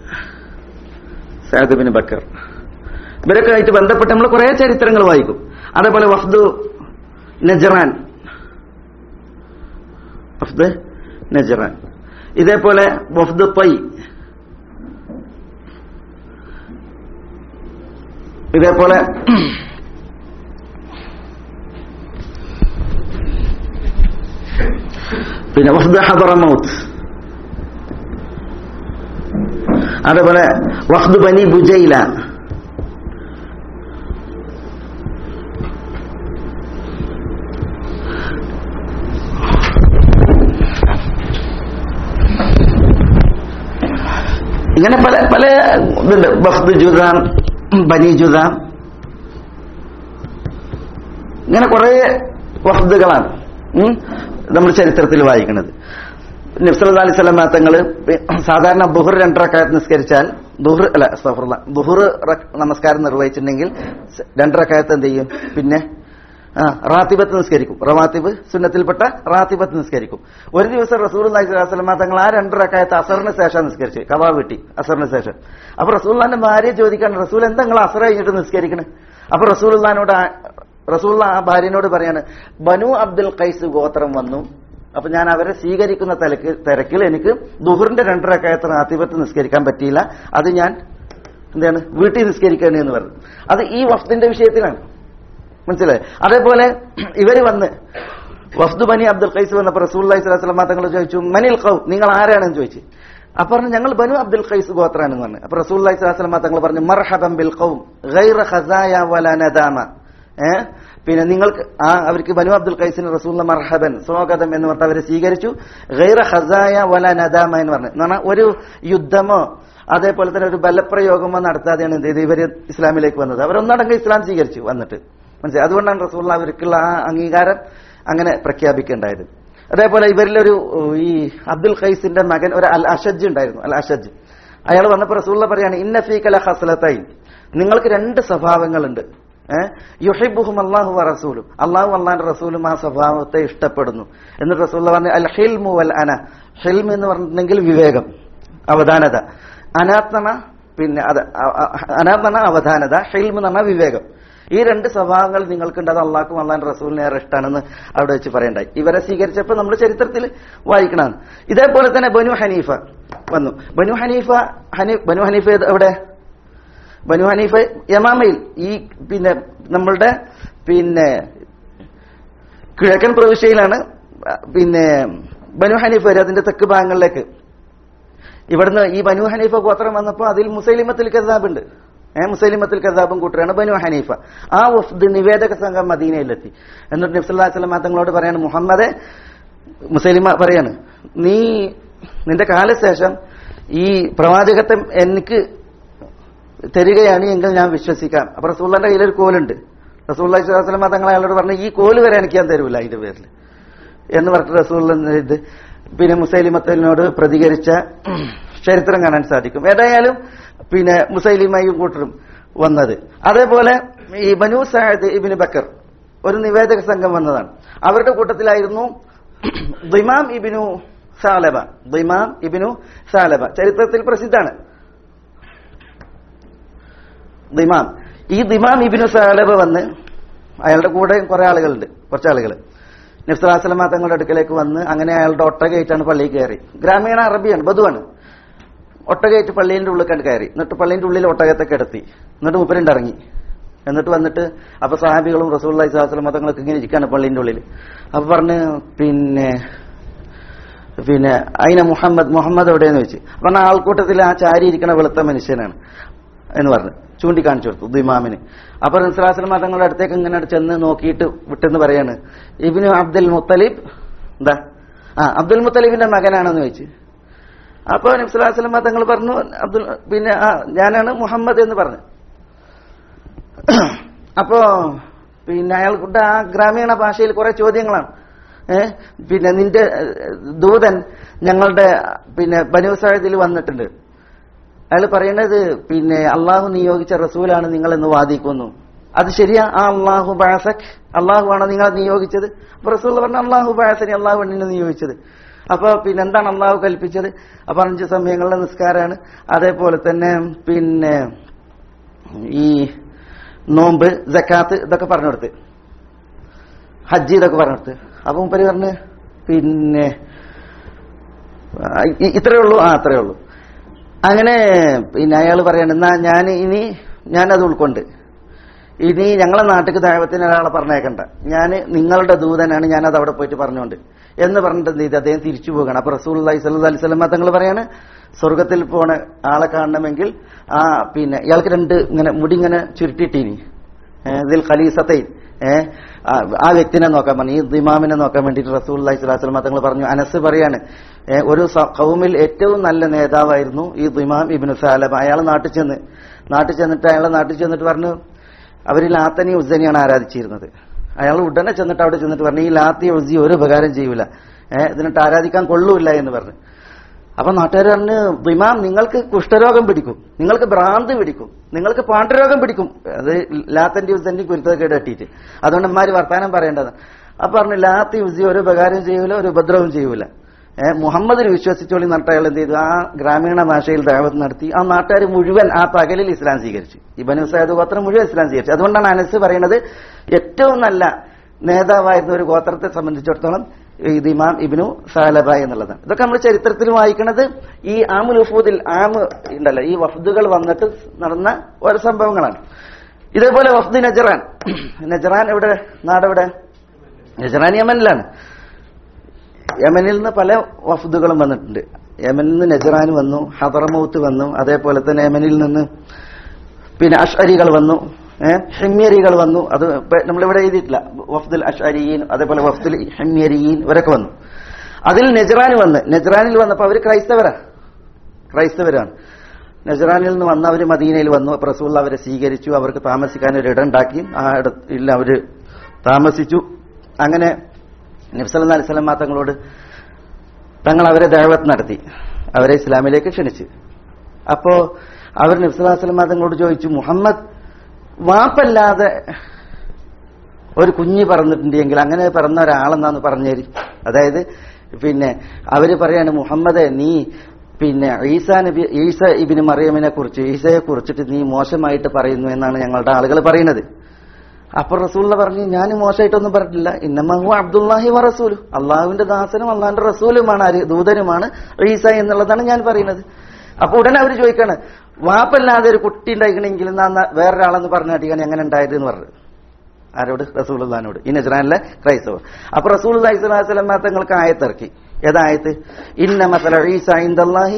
സാദ് ബിൻ ബക്കർ ഇവരൊക്കെ ആയിട്ട് ബന്ധപ്പെട്ട് നമ്മൾ കുറെ ചരിത്രങ്ങൾ വായിക്കും അതേപോലെ വഫ്ദു നജറാൻ വഫ്ദ് നജറാൻ ഇതേപോലെ വഫ്ദു പൈ ഇതേപോലെ പിന്നെ വഫ്ദ് ഹദറമൗത്ത് അതേപോലെ വഫ്ദ് ബനി ബുജൈല ഇങ്ങനെ പല പല ഇതുണ്ട് വഫ്ദ് ജുദാം ബനി ജുദാം ഇങ്ങനെ കുറെ വഫ്ദുകളാണ് ഉം, നമ്മൾ ചരിത്രത്തിൽ വായിക്കുന്നത് നബ്സല്ലാ അലൈഹി സ്വലം തങ്ങൾ സാധാരണ ബുഹർ രണ്ടരക്കാലത്ത് നിസ്കരിച്ചാൽ ദുഹർ അല്ല സഫറുള്ള ബുഹർ നമസ്കാരം നിർവഹിച്ചിട്ടുണ്ടെങ്കിൽ രണ്ടരക്കാലത്ത് എന്ത് ചെയ്യും പിന്നെ ആ റാത്തിബത്ത് നിസ്കരിക്കും റവാത്തിബ് സുന്നത്തിൽപ്പെട്ട റാത്തിബത്ത് നിസ്കരിക്കും ഒരു ദിവസം റസൂൽ അലൈഹിസ്ലാം തങ്ങൾ ആ രണ്ടരക്കാലത്ത് അസറിന് ശേഷം നിസ്കരിച്ച് കവാ വീട്ടി അസറിന് ശേഷം അപ്പൊ റസൂല്ലാന്റെ ഭാര്യ ചോദിക്കാണ് റസൂൽ എന്താ നിങ്ങൾ അസർ കഴിഞ്ഞിട്ട് നിസ്കരിക്കണേ അപ്പൊ റസൂൽനോട് റസൂൽ ആ ഭാര്യനോട് പറയാണ് ബനു അബ്ദുൽ ഖൈസ് ഗോത്രം വന്നു അപ്പൊ ഞാൻ അവരെ സ്വീകരിക്കുന്ന തിരക്ക് തിരക്കിൽ എനിക്ക് ദുഹറിന്റെ രണ്ടരക്കായത്ത് റാത്തിബത്ത് നിസ്കരിക്കാൻ പറ്റിയില്ല അത് ഞാൻ എന്താണ് വീട്ടിൽ നിസ്കരിക്കണേ എന്ന് പറഞ്ഞു അത് ഈ വഫ്ദിന്റെ വിഷയത്തിലാണ് മനസ്സിലായി അതേപോലെ ഇവര് വന്ന് വഫ്ദു ബനി അബ്ദുൽ ഖൈസ് വന്നപ്പോൾ റസൂൽ സ്വലാസ്ലാം തങ്ങൾ ചോദിച്ചു മനിൽ ഖൗ നിങ്ങൾ ആരാണെന്ന് ചോദിച്ചു അപ്പൊ പറഞ്ഞു ഞങ്ങൾ ബനു അബ്ദുൽ ഖൈസ് ഗോത്രാണെന്ന് പറഞ്ഞു അപ്പൊ റസൂൽ സ്വലാസ്ലാം തങ്ങൾ പറഞ്ഞു മർഹബം ബിൽ ഖൗം ഗൈറ ഖസായ വല നദാമ ഏ പിന്നെ നിങ്ങൾക്ക് ആ അവർക്ക് ബനു അബ്ദുൽ ഖൈസിന് റസൂൽ മർഹബൻ സ്വാഗതം എന്ന് പറഞ്ഞിട്ട് അവരെ സ്വീകരിച്ചു ഗൈറ ഖസായ വല നദാമ എന്ന് പറഞ്ഞു എന്ന് പറഞ്ഞാൽ ഒരു യുദ്ധമോ അതേപോലെ തന്നെ ഒരു ബലപ്രയോഗമോ നടത്താതെയാണ് എന്ത് ചെയ്ത് ഇവര് ഇസ്ലാമിലേക്ക് വന്നത് അവരൊന്നടങ്കം ഇസ്ലാം സ്വീകരിച്ചു വന്നിട്ട് മനസ്സിലായി അതുകൊണ്ടാണ് റസൂള്ള അവർക്കുള്ള ആ അംഗീകാരം അങ്ങനെ പ്രഖ്യാപിക്കേണ്ടായത് അതേപോലെ ഇവരിലൊരു ഏഹ്, ഈ അബ്ദുൽ ഖൈസിന്റെ മകൻ ഒരു അൽ അഷജ് ഉണ്ടായിരുന്നു അൽ അഷജ് അയാൾ വന്നപ്പോൾ റസൂള്ള പറയാണ് ഇന്ന ഫീക്കല ഹസ്ലത്തൈൻ നിങ്ങൾക്ക് രണ്ട് സ്വഭാവങ്ങളുണ്ട് യുഹിബുഹും അള്ളാഹു റസൂലും അള്ളാഹു അള്ളാന്റെ റസൂലും ആ സ്വഭാവത്തെ ഇഷ്ടപ്പെടുന്നു എന്നിട്ട് റസൂള്ള പറഞ്ഞു അൽ ഹിൽമു വൽ അന ഹിൽം എന്ന് പറഞ്ഞിട്ടുണ്ടെങ്കിൽ വിവേകം അവധാനത അനാത്മ പിന്നെ അത് അ- അ- അനാത്മ അവധാനത ഹിൽം എന്ന് പറഞ്ഞാൽ വിവേകം ഈ രണ്ട് സ്വഭാവങ്ങൾ നിങ്ങൾക്കുണ്ട് അത് അള്ളാഹ്ക്കും അള്ളാന്റെ റസൂലിനെ ഏറെ ഇഷ്ടമാണെന്ന് അവിടെ വെച്ച് പറയണ്ടായി ഇവരെ സ്വീകരിച്ചപ്പോൾ നമ്മൾ ചരിത്രത്തിൽ വായിക്കണതാണ് ഇതേപോലെ തന്നെ ബനു ഹനീഫ വന്നു ബനു ഹനീഫ ഹനി ബനു ഹനീഫ ഏത് എവിടെ ബനു ഹനീഫ യമാമയിൽ ഈ പിന്നെ നമ്മളുടെ പിന്നെ കിഴക്കൻ പ്രവിശ്യയിലാണ് പിന്നെ ബനു ഹനീഫ വരെ അതിന്റെ തെക്ക് ഭാഗങ്ങളിലേക്ക് ഇവിടുന്ന് ഈ ബനു ഹനീഫ ഗോത്രം വന്നപ്പോൾ അതിൽ മുസൈലിമത്തിൽ കസാബ് ഉണ്ട് ഏഹ് മുസൈലിമത്തിൽ കസാബും കൂട്ടരാണ് ബനു ഹനീഫ ആ വഫ്ദ് നിവേദക സംഘം മദീനയിലെത്തി എന്നിട്ട് നബ്സല്ലാ സ്വലമ തങ്ങളോട് പറയാണ് മുഹമ്മദെ മുസൈലിമ പറയാണ് നീ നിന്റെ കാലശേഷം ഈ പ്രവാചകത്വം എനിക്ക് തരികയാണ് എങ്കിൽ ഞാൻ വിശ്വസിക്കാം അപ്പൊ റസൂള്ളന്റെ കയ്യിലൊരു കോലുണ്ട് റസൂള്ളി സ്വലാസ്ലമ തങ്ങൾ അയാളോട് പറഞ്ഞു ഈ കോല് വരെ എനിക്ക് ഞാൻ തരൂല അതിന്റെ പേരിൽ എന്ന് പറഞ്ഞിട്ട് റസൂൽ ഇത് പിന്നെ മുസൈലിമത്തലിനോട് പ്രതികരിച്ച ചരിത്രം കാണാൻ സാധിക്കും ഏതായാലും പിന്നെ മുസൈലിമയും കൂട്ടരും വന്നത് അതേപോലെ ഈ ബനു സായദ് ഇബിന് ബക്കർ ഒരു നിവേദക സംഘം വന്നതാണ് അവരുടെ കൂട്ടത്തിലായിരുന്നു ദിമാം ഇബിനു സാലബ ദിമാം ഇബിനു സാലബ ചരിത്രത്തിൽ പ്രസിദ്ധാണ് ദിമാം ഈ ദിമാം ഇബിനു സാലബ വന്ന് അയാളുടെ കൂടെ കുറെ ആളുകളുണ്ട് കുറച്ച് ആളുകൾ നബ്സലാസ്ലമ തങ്ങളുടെ അടുക്കലേക്ക് വന്ന് അങ്ങനെ അയാളുടെ ഒട്ടകയായിട്ടാണ് പള്ളിയിൽ കയറി ഗ്രാമീണ അറബിയാണ് ബധുവാണ് ഒട്ടകയായിട്ട് പള്ളീന്റെ ഉള്ളിൽ കണ്ട് കയറി എന്നിട്ട് പള്ളീന്റെ ഉള്ളിൽ ഒട്ടകത്തെ കിടത്തി എന്നിട്ട് മുപ്പരുണ്ട് ഇറങ്ങി എന്നിട്ട് വന്നിട്ട് അപ്പൊ സാഹിബികളും റസൂള്ളി സ്വലാസ്ലം മതങ്ങളൊക്കെ ഇങ്ങനെ ഇരിക്കാണ് പള്ളീന്റെ ഉള്ളിൽ അപ്പൊ പറഞ്ഞ് പിന്നെ പിന്നെ അയിന മുഹമ്മദ് മുഹമ്മദ് എവിടെയെന്ന് വെച്ച് പറഞ്ഞ ആൾക്കൂട്ടത്തിൽ ആ ചാരി ഇരിക്കുന്ന വെളുത്ത മനുഷ്യനാണ് എന്ന് പറഞ്ഞു ചൂണ്ടിക്കാണിച്ചു കൊടുത്തു ദിമാമിന് അപ്പൊ നസ്രാസ്ലം തങ്ങളുടെ അടുത്തേക്ക് ഇങ്ങനെ ചെന്ന് നോക്കിയിട്ട് വിട്ടെന്ന് പറയാണ് ഇബിന് അബ്ദുൽ മുത്തലിബ് എന്താ ആ അബ്ദുൽ മുത്തലിബിന്റെ മകനാണെന്ന് ചോദിച്ചു അപ്പൊ നബ്സുലാസ്ലം തങ്ങൾ പറഞ്ഞു അബ്ദുൽ പിന്നെ ആ ഞാനാണ് മുഹമ്മദ് എന്ന് പറഞ്ഞു അപ്പോ പിന്നെ അയാൾക്കുണ്ട് ആ ഗ്രാമീണ ഭാഷയിൽ കുറെ ചോദ്യങ്ങളാണ് ഏ പിന്നെ നിന്റെ ഏഹ്, ദൂതൻ ഞങ്ങളുടെ പിന്നെ ബനു സാഹിദിൽ വന്നിട്ടുണ്ട് അയാൾ പറയുന്നത് പിന്നെ അള്ളാഹു നിയോഗിച്ച റസൂലാണ് നിങ്ങൾ എന്ന് വാദിക്കുന്നു അത് ശരിയാ ആ അള്ളാഹു ബാസക് അള്ളാഹു ആണ് നിങ്ങളെ നിയോഗിച്ചത് അപ്പൊ റസൂൽ പറഞ്ഞ അള്ളാഹു ബാസനെ അള്ളാഹു എന്നെ നിയോഗിച്ചത് അപ്പൊ പിന്നെ എന്താണ് അള്ളാഹു കൽപ്പിച്ചത് അപ്പൊ അഞ്ച് സമയങ്ങളിലെ നിസ്കാരമാണ് അതേപോലെ തന്നെ പിന്നെ ഈ നോമ്പ് ജക്കാത്ത് ഇതൊക്കെ പറഞ്ഞു കൊടുത്ത് ഹജ്ജ് ഇതൊക്കെ പറഞ്ഞു കൊടുത്ത് അപ്പൊ മുപ്പര് പറഞ്ഞ് പിന്നെ ആ, ഇ- ഇത്രയേ ഉള്ളൂ ആ അത്രയേ ഉള്ളൂ അങ്ങനെ പിന്നെ അയാൾ പറയാണ് എന്നാ ഞാൻ ഇനി ഞാനത് ഉൾക്കൊണ്ട് ഇനി ഞങ്ങളെ നാട്ടിലേക്ക് ദൈവത്തിന് ഒരാളെ പറഞ്ഞേക്കണ്ട ഞാൻ നിങ്ങളുടെ ദൂതനാണ് ഞാനത് അവിടെ പോയിട്ട് പറഞ്ഞുകൊണ്ട് എന്ന് പറഞ്ഞിട്ട് എന്ത് ചെയ്ത് അദ്ദേഹം തിരിച്ചു പോകണം അപ്പൊ റസൂൽ അലൈഹി സ്വല്ലി സ്വലമ തങ്ങൾ പറയാണ് സ്വർഗത്തിൽ പോണ ആളെ കാണണമെങ്കിൽ ആ പിന്നെ ഇയാൾക്ക് രണ്ട് ഇങ്ങനെ മുടി ഇങ്ങനെ ചുരുട്ടിയിട്ടീനി ഏ, ഇതിൽ ഖലീസത്തൈൻ ഏഹ് ആ വ്യക്തിനെ നോക്കാൻ പറഞ്ഞു ഈ ദിമാമിനെ നോക്കാൻ വേണ്ടിയിട്ട് റസൂൽ അലൈഹി സ്വലാത്തു വസ്സലാം തങ്ങൾ പറഞ്ഞു അനസ് പറയാണ് ഏ, ഒരു സ- കൗമിൽ ഏറ്റവും നല്ല നേതാവായിരുന്നു ഈ ദിമാം ഇബിനു സാലബ അയാൾ നാട്ടിൽ ചെന്ന് നാട്ടിൽ ചെന്നിട്ട് അയാളെ നാട്ടിൽ ചെന്നിട്ട് പറഞ്ഞു അവർ ലാത്തനി ഉസ്സനെയാണ് ആരാധിച്ചിരുന്നത് അയാൾ ഉടനെ ചെന്നിട്ട് അവിടെ ചെന്നിട്ട് പറഞ്ഞു ഈ ലാത്തി ഉസി ഒരു ഉപകാരം ചെയ്യൂല ഏഹ് ഇതിനിട്ട് ആരാധിക്കാൻ കൊള്ളൂല്ല എന്ന് പറഞ്ഞു അപ്പൊ നാട്ടുകാർ പറഞ്ഞു വിമാം നിങ്ങൾക്ക് കുഷ്ഠരോഗം പിടിക്കും നിങ്ങൾക്ക് ഭ്രാന്ത് പിടിക്കും നിങ്ങൾക്ക് പാണ്ഡരോഗം പിടിക്കും അത് ലാത്തന്റെ ഉസന്റെ കുരുത്തക്കേട് കെട്ടിയിട്ട് അതുകൊണ്ട് അമ്മമാര് വർത്താനം പറയേണ്ടത് അപ്പൊ പറഞ്ഞു ലാത്തി ഉസി ഒരു ഉപകാരം ചെയ്യൂല ഒരു ഉപദ്രവം ചെയ്യൂല ഏഹ് മുഹമ്മദിന് വിശ്വസിച്ചോളി നട്ട അയാൾ എന്ത് ചെയ്തു ആ ഗ്രാമീണ ഭാഷയിൽ ദാവത്ത് നടത്തി ആ നാട്ടുകാർ മുഴുവൻ ആ പകലിൽ ഇസ്ലാം സ്വീകരിച്ചു ഇബനു സൈദ് ഗോത്രം മുഴുവൻ ഇസ്ലാം സ്വീകരിച്ചു അതുകൊണ്ടാണ് അനസ് പറയുന്നത് ഏറ്റവും നല്ല നേതാവായിരുന്ന ഒരു ഗോത്രത്തെ സംബന്ധിച്ചിടത്തോളം ഇത് ഇമാം ഇബിനു സാലബ എന്നുള്ളതാണ് ഇതൊക്കെ നമ്മൾ ചരിത്രത്തിൽ വായിക്കുന്നത് ഈ ആമുൽ ഉഫൂദിൽ ആമ് ഉണ്ടല്ലോ ഈ വഫ്ദുകൾ വന്നിട്ട് നടന്ന ഓരോ സംഭവങ്ങളാണ് ഇതേപോലെ വഫ്ദ് നജറാൻ നജറാൻ എവിടെ നാടെവിടെ നജറാൻ യമനിലാണ് യമനിൽ നിന്ന് പല വഫ്ദുകളും വന്നിട്ടുണ്ട് യമനിൽ നിന്ന് നജറാൻ വന്നു ഹദറമൗത്ത് വന്നു അതേപോലെ തന്നെ യമനിൽ നിന്ന് പിന്നെ അഷ്അരികൾ വന്നു ഏഹ് ഹിമ്യരികൾ വന്നു അത് ഇപ്പൊ നമ്മളിവിടെ എഴുതിയിട്ടില്ല വഫ്ദുൽ അഷ്അരിയീൻ അതേപോലെ വഫ്ദുൽ ഹിമ്യരിയീൻ ഇവരൊക്കെ വന്നു അതിൽ നജറാൻ വന്ന് നജറാനിൽ വന്നപ്പോൾ അവർ ക്രൈസ്തവരാ ക്രൈസ്തവരാണ് നജറാനിൽ നിന്ന് വന്ന് അവർ മദീനയിൽ വന്നു അപ്പൊ റസൂൽ അവരെ സ്വീകരിച്ചു അവർക്ക് താമസിക്കാൻ ഒരു ഇടം ഉണ്ടാക്കി ആ ഇടത്തിൽ അവര് താമസിച്ചു അങ്ങനെ നബ്സല്ലാ അലിസ്ലാം തങ്ങളോട് തങ്ങൾ അവരെ ദൈവത്ത് നടത്തി അവരെ ഇസ്ലാമിലേക്ക് ക്ഷണിച്ച് അപ്പോ അവർ നബ്സല്ലാ വസ്ലം തങ്ങളോട് ചോദിച്ചു മുഹമ്മദ് വാപ്പല്ലാതെ ഒരു കുഞ്ഞ് പറന്നിട്ടുണ്ടെങ്കിൽ അങ്ങനെ പിറന്ന ഒരാളെന്നാന്ന് പറഞ്ഞേരി അതായത് പിന്നെ അവര് പറയാണ് മുഹമ്മദ് നീ പിന്നെ ഈസാ നബി ഈസ ഇബിന് മറിയമിനെ കുറിച്ച് ഈസയെ കുറിച്ചിട്ട് നീ മോശമായിട്ട് പറയുന്നു എന്നാണ് ഞങ്ങളുടെ ആളുകൾ പറയുന്നത് അപ്പൊ റസൂള്ള പറഞ്ഞു ഞാൻ മോശമായിട്ടൊന്നും പറഞ്ഞിട്ടില്ല ഇന്നമഹു അബ്ദുല്ലാഹി വ റസൂലും അള്ളാഹുവിന്റെ ദാസനും അള്ളാഹിന്റെ റസൂലുമാണ് ആര് ദൂതനുമാണ് ഈസ എന്നുള്ളതാണ് ഞാൻ പറയുന്നത് അപ്പൊ ഉടനെ അവർ ചോദിക്കാണ് വാപ്പല്ലാതെ ഒരു കുട്ടി ഉണ്ടായിക്കണമെങ്കിൽ എന്നാ വേറൊരാളെന്ന് പറഞ്ഞു അടിക്കാൻ എങ്ങനെ ഉണ്ടായത് എന്ന് പറഞ്ഞു ആരോട് റസൂൽദാനോട് ഈ നജ്റാനിലെ ക്രൈസ്തവർ അപ്പൊ റസൂൽ സ്വലാസ്ലം തങ്ങൾക്ക് ആയത്തിറക്കി ഏതായത് ഇന്ന മസല ഈസ ഇന്ദല്ലാഹി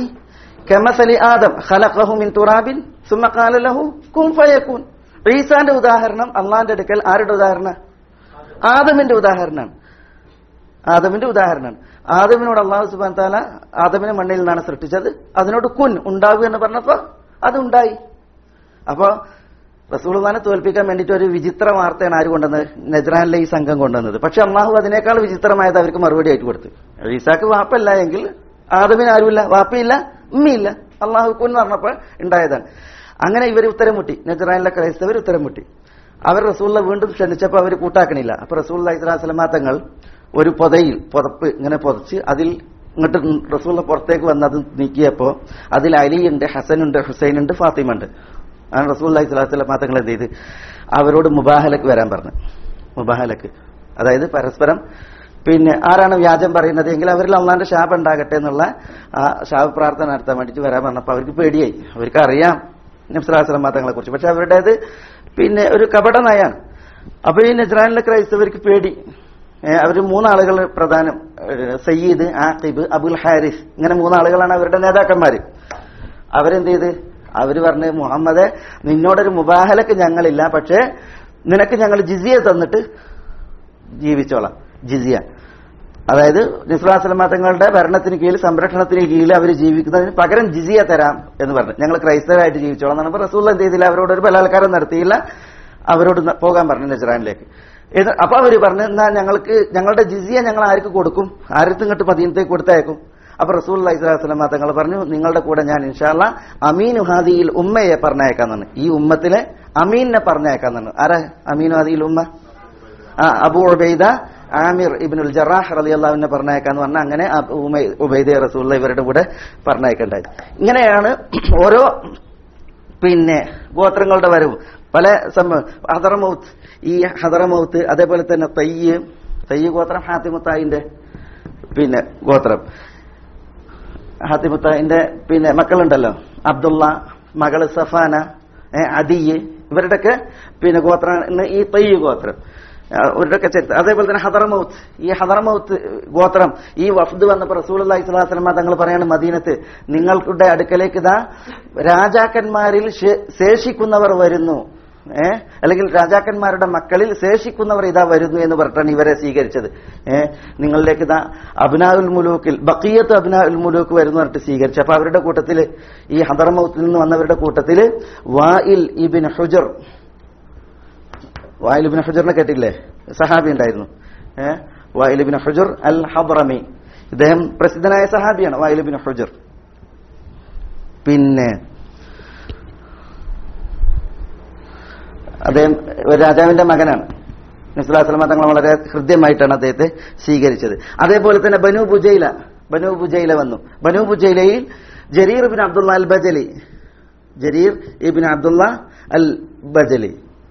കമസലി ആദം ഖലഖഹു മിൻ തുറാബിൻ സുമ്മ ഖാല ലഹു കുൻ ഫയകൂൻ ഈസാന്റെ ഉദാഹരണം അള്ളാന്റെ അടുക്കൽ ആരുടെ ഉദാഹരണം ആദമിന്റെ ഉദാഹരണമാണ് ആദമിന്റെ ഉദാഹരണമാണ് ആദമിനോട് അള്ളാഹു സുബാൻ താല ആദമിനെ മണ്ണിൽ നിന്നാണ് സൃഷ്ടിച്ചത് അതിനോട് കുൻ ഉണ്ടാകുക എന്ന് പറഞ്ഞപ്പോ അതുണ്ടായി അപ്പോ റസൂൽഖാനെ തോൽപ്പിക്കാൻ വേണ്ടിയിട്ട് ഒരു വിചിത്ര വാർത്തയാണ് ആര് കൊണ്ടുവന്നത് നജ്രാനിലെ ഈ സംഘം കൊണ്ടുവന്നത് പക്ഷെ അള്ളാഹു അതിനേക്കാൾ വിചിത്രമായത് അവർക്ക് മറുപടി ആയിട്ട് കൊടുത്തു ഈസാക്ക് വാപ്പല്ല എങ്കിൽ ആദമിന് ആരുമില്ല വാപ്പയില്ല ഉമ്മയില്ല അള്ളാഹു കുൻ എന്ന് പറഞ്ഞപ്പോൾ ഉണ്ടായതാണ് അങ്ങനെ ഇവർ ഉത്തരം മുട്ടി നജ്റാനിലെ ക്രൈസ്തവർ ഉത്തരം മുട്ടി അവർ റസൂള്ള വീണ്ടും ക്ഷണിച്ചപ്പോൾ അവർ കൂട്ടാക്കണില്ല അപ്പൊ റസൂൽ ഇസ്ലാസ്ലമാ തങ്ങൾ ഒരു പൊതയിൽ പുതപ്പ് ഇങ്ങനെ പുതച്ച് അതിൽ ഇങ്ങോട്ട് റസൂള്ള പുറത്തേക്ക് വന്നത് നീക്കിയപ്പോ അതിൽ അലിയുണ്ട് ഹസനുണ്ട് ഹുസൈനുണ്ട് ഫാത്തിമുണ്ട് ആണ് റസൂൽ ഇസ്ലാസ്ലമാ തങ്ങൾ എന്ത് ചെയ്ത് അവരോട് മുബാഹലക്ക് വരാൻ പറഞ്ഞു മുബാഹലക്ക് അതായത് പരസ്പരം പിന്നെ ആരാണ് വ്യാജം പറയുന്നത് എങ്കിൽ അവരിൽ അള്ളാന്റെ ശാപം ഉണ്ടാകട്ടെ എന്നുള്ള ആ ശാപ പ്രാർത്ഥന നടത്താൻ വേണ്ടിയിട്ട് വരാൻ പറഞ്ഞപ്പോൾ അവർക്ക് പേടിയായി അവർക്ക് അറിയാം നബ്സലാസ്ലം തങ്ങളെ കുറിച്ച് പക്ഷെ അവരുടേത് പിന്നെ ഒരു കപട നയാണ് അപ്പൊ ഈ നജ്രാനിലെ ക്രൈസ്തവർക്ക് പേടി അവർ മൂന്നാളുകൾ പ്രധാനം ഏഹ് സയ്യിദ് ആഖിബ് അബുൽ ഹാരിസ് ഇങ്ങനെ മൂന്നാളുകളാണ് അവരുടെ നേതാക്കന്മാര് അവരെന്ത് ചെയ്ത് അവര് പറഞ്ഞ് മുഹമ്മദ് നിന്നോടൊരു മുബാഹലക്ക് ഞങ്ങളില്ല പക്ഷേ നിനക്ക് ഞങ്ങൾ ജിസിയ തന്നിട്ട് ജീവിച്ചോളാം ജിസിയ അതായത് നിസ്ലാസ്ലമ തങ്ങളുടെ ഭരണത്തിന് കീഴിൽ സംരക്ഷണത്തിന് കീഴിൽ അവർ ജീവിക്കുന്നതിന് പകരം ജിസിയ തരാം എന്ന് പറഞ്ഞു ഞങ്ങൾ ക്രൈസ്തവരായിട്ട് ജീവിച്ചോളാം എന്നാണ് റസൂൽ എന്ത് ചെയ്തില്ല അവരോട് ഒരു ബലാത്കാരം നടത്തിയില്ല അവരോട് ന- പോകാൻ പറഞ്ഞു നജറാനിലേക്ക് ഇത് അപ്പൊ അവര് പറഞ്ഞു എന്നാ ഞങ്ങൾക്ക് ഞങ്ങളുടെ ജിസിയ ഞങ്ങൾ ആർക്ക് കൊടുക്കും ആരത്തും ഇങ്ങോട്ട് മദീനത്തേക്ക് കൊടുത്തയക്കും അപ്പൊ റസൂൽ അലൈഹിസ്ലാം തങ്ങൾ പറഞ്ഞു നിങ്ങളുടെ കൂടെ ഞാൻ ഇൻഷാല്ല അമീൻ ഹാദിയിൽ ഉമ്മയെ പറഞ്ഞയക്കാന്നാണ് ഈ ഉമ്മത്തിലെ അമീനെ പറഞ്ഞയക്കാന്നാണ് ആരാ അമീൻ ഹാദിയിൽ ഉമ്മ ആ അബു ഉബൈദ ആമിർ ഇബ്നുൽ ജറാഹ് റളിയല്ലാഹുവിനെ പറഞ്ഞയക്കാന്ന് പറഞ്ഞാൽ അങ്ങനെ അബു ഉമൈ- ഉബൈദ റസൂൽ ഇവരുടെ കൂടെ പറഞ്ഞയക്കണ്ടായി ഇങ്ങനെയാണ് ഓരോ പിന്നെ ഗോത്രങ്ങളുടെ വരവും പല സംഭവം ഹദറമൗത്ത് ഈ ഹദറമൗത്ത് അതേപോലെ തന്നെ തയ്യ് തയ്യ് ഗോത്രം ഹാത്തിമുത്തായിന്റെ പിന്നെ ഗോത്രം ഹാത്തിമുത്തായിന്റെ പിന്നെ മക്കളുണ്ടല്ലോ അബ്ദുള്ള മകള് സഫാന ഏ, അദിയ് ഇവരുടെയൊക്കെ പിന്നെ ഗോത്രം ഈ തയ്യ് ഗോത്രം ആ, ഇവരുടെയൊക്കെ ചരിത്രം അതേപോലെ തന്നെ ഹദറമൗത്ത് ഈ ഹദറമൗത്ത് ഗോത്രം ഈ വഫ്ദ് വന്നപ്പോൾ റസൂൽ അള്ളഹി സ്വലാസ്ലമ തങ്ങൾ പറയാണ് മദീനത്ത് നിങ്ങളുടെ അടുക്കലേക്ക് ഇതാ രാജാക്കന്മാരിൽ ശേ- ശേഷിക്കുന്നവർ വരുന്നു ഏ അല്ലെങ്കിൽ രാജാക്കന്മാരുടെ മക്കളിൽ ശേഷിക്കുന്നവർ ഇതാ വരുന്നു എന്ന് പറഞ്ഞിട്ടാണ് ഇവരെ സ്വീകരിച്ചത് ഏ നിങ്ങളിലേക്ക് ഇതാ അബ്നാഉൽ മുലൂക്കിൽ ബക്കിയത്ത് അബ്നാഉൽ മുലൂക്ക് വരുന്നു പറഞ്ഞിട്ട് സ്വീകരിച്ചു അപ്പൊ അവരുടെ കൂട്ടത്തില് ഈ ഹദർമൗത്തിൽ നിന്ന് വന്നവരുടെ കൂട്ടത്തില് വായിൽ ഇബിൻ ഹുജർ വായിൽ ഇബിൻ ഹുജറിനെ കേട്ടില്ലേ സഹാബി ഉണ്ടായിരുന്നു ഏ വായിൽ ഇബിൻ ഹുജർ അൽ ഹബ്രമി ഇദ്ദേഹം പ്രസിദ്ധനായ സഹാബിയാണ് വായിൽ ഇബിൻ ഹുജർ പിന്നെ അദ്ദേഹം ഒരു രാജാവിന്റെ മകനാണ് നിസ്ലാസ്ലമ തങ്ങൾ വളരെ ഹൃദ്യമായിട്ടാണ് അദ്ദേഹത്തെ സ്വീകരിച്ചത് അതേപോലെ തന്നെ ബനു ബുജൈല ബനു ബുജൈല വന്നു ബനു ബുജൈലയിൽ ജരീർ ഇബിൻ അബ്ദുള്ള അൽ ബജലി ജരീർ ഇബിൻ അബ്ദുള്ള അൽ ബജലി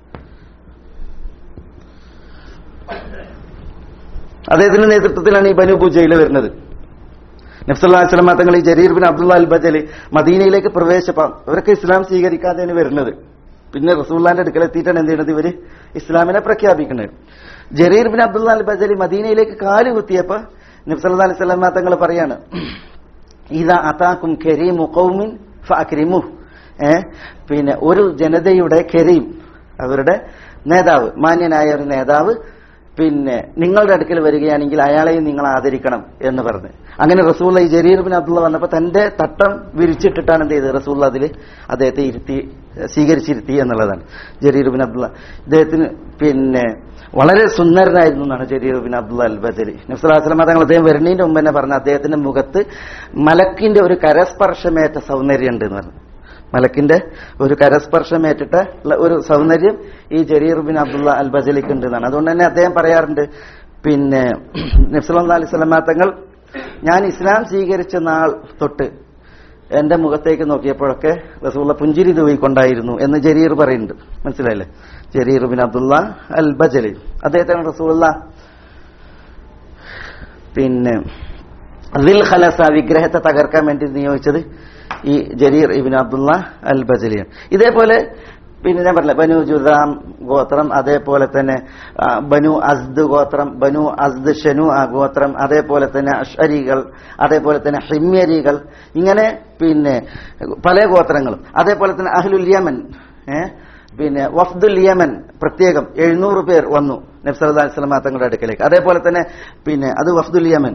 അദ്ദേഹത്തിന്റെ നേതൃത്വത്തിലാണ് ഈ ബനു ബുജൈല വരുന്നത് നബ്സല്ലാസ്ലമ തങ്ങൾ ഈ Jarir bin Abdullah al Bajali മദീനയിലേക്ക് പ്രവേശിപ്പം ഇവരൊക്കെ ഇസ്ലാം സ്വീകരിക്കാതെയാണ് വരുന്നത് പിന്നെ റസൂള്ളാന്റെ അടുക്കൽ എത്തിയിട്ടാണ് എന്ത് ചെയ്യുന്നത് ഇവര് ഇസ്ലാമിനെ പ്രഖ്യാപിക്കുന്നത് Jarir bin Abdullah al Bajali മദീനയിലേക്ക് കാല് കുത്തിയപ്പോ നബ്സല്ലാ അലൈഹി സ്വലാം തങ്ങൾ പറയാണ് ഇതാ അതാക്കും കരീമു കൗമിൻ ഫഅക്രിമു ഏ പിന്നെ ഒരു ജനതയുടെ കരീം അവരുടെ നേതാവ് മാന്യനായ ഒരു നേതാവ് പിന്നെ നിങ്ങളുടെ അടുക്കൽ വരികയാണെങ്കിൽ അയാളെയും നിങ്ങൾ ആദരിക്കണം എന്ന് പറഞ്ഞ് അങ്ങനെ റസൂള്ള ഈ ജരീർ ബിൻ അബ്ദുള്ള വന്നപ്പോൾ തന്റെ തട്ടം വിരിച്ചിട്ടിട്ടാണ് എന്ത് ചെയ്തത് റസൂള്ള അതിൽ അദ്ദേഹത്തെ ഇരുത്തി സ്വീകരിച്ചിരുത്തി എന്നുള്ളതാണ് ജരീർ ബിൻ അബ്ദുള്ള ഇദ്ദേഹത്തിന് പിന്നെ വളരെ സുന്ദരനായിരുന്നു എന്നാണ് Jarir bin Abdullah al Badari നബ്സുല്ലാസ്ലമ തങ്ങൾ അദ്ദേഹം വരുന്നതിന്റെ മുമ്പ് തന്നെ പറഞ്ഞ അദ്ദേഹത്തിന്റെ മുഖത്ത് മലക്കിന്റെ ഒരു കരസ്പർശമേറ്റ സൗന്ദര്യം ഉണ്ട് എന്ന് പറഞ്ഞു മലക്കിന്റെ ഒരു കരസ്പർശമേറ്റിട്ട് ഉള്ള ഒരു സൗന്ദര്യം ഈ ജരീർ ബിൻ അബ്ദുള്ള അൽ ബജലിക്ക് ഉണ്ട് എന്നാണ് അതുകൊണ്ട് തന്നെ അദ്ദേഹം പറയാറുണ്ട് പിന്നെ നബ്സുല്ലാ അലൈഹി സ്വലമാ തങ്ങൾ ഞാൻ ഇസ്ലാം സ്വീകരിച്ച നാൾ തൊട്ട് എന്റെ മുഖത്തേക്ക് നോക്കിയപ്പോഴൊക്കെ റസൂള്ള പുഞ്ചിരി തൂയിക്കൊണ്ടായിരുന്നു എന്ന് ജരീർ പറയുന്നുണ്ട് മനസ്സിലായില്ലേ Jarir bin Abdullah al Bajali അദ്ദേഹത്താണ് റസൂള്ള പിന്നെ ദിൽ ഖലസ വിഗ്രഹത്തെ തകർക്കാൻ വേണ്ടി നിയോഗിച്ചത് ഈ ജരീർ ഇബിൻ അബ്ദുള്ള അൽ ബജലിയാണ് ഇതേപോലെ പിന്നെ ഞാൻ പറഞ്ഞില്ല ബനു ജുദാം ഗോത്രം അതേപോലെ തന്നെ ആ, ബനു അസ്ദ് ഗോത്രം ബനു അസ്ദ് ഷനു ആ ഗോത്രം അതേപോലെ തന്നെ അഷരികൾ അതേപോലെ തന്നെ ഹിമ്യരികൾ ഇങ്ങനെ പിന്നെ പല ഗോത്രങ്ങളും അതേപോലെ തന്നെ അഹ്ലുൽ യമൻ ഏഹ് പിന്നെ വഫ്ദുൽ യമൻ പ്രത്യേകം എഴുന്നൂറ് പേർ വന്നു നബ്സല്ലാ സ്വലമ തങ്ങളുടെ അടുക്കലേക്ക് അതേപോലെ തന്നെ പിന്നെ അത് വഫ്ദുൽ യമൻ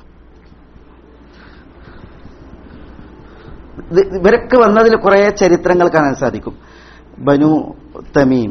ഇത് ഇവരൊക്കെ വന്നതിൽ കുറെ ചരിത്രങ്ങൾ കാണാൻ സാധിക്കും ബനു തമീം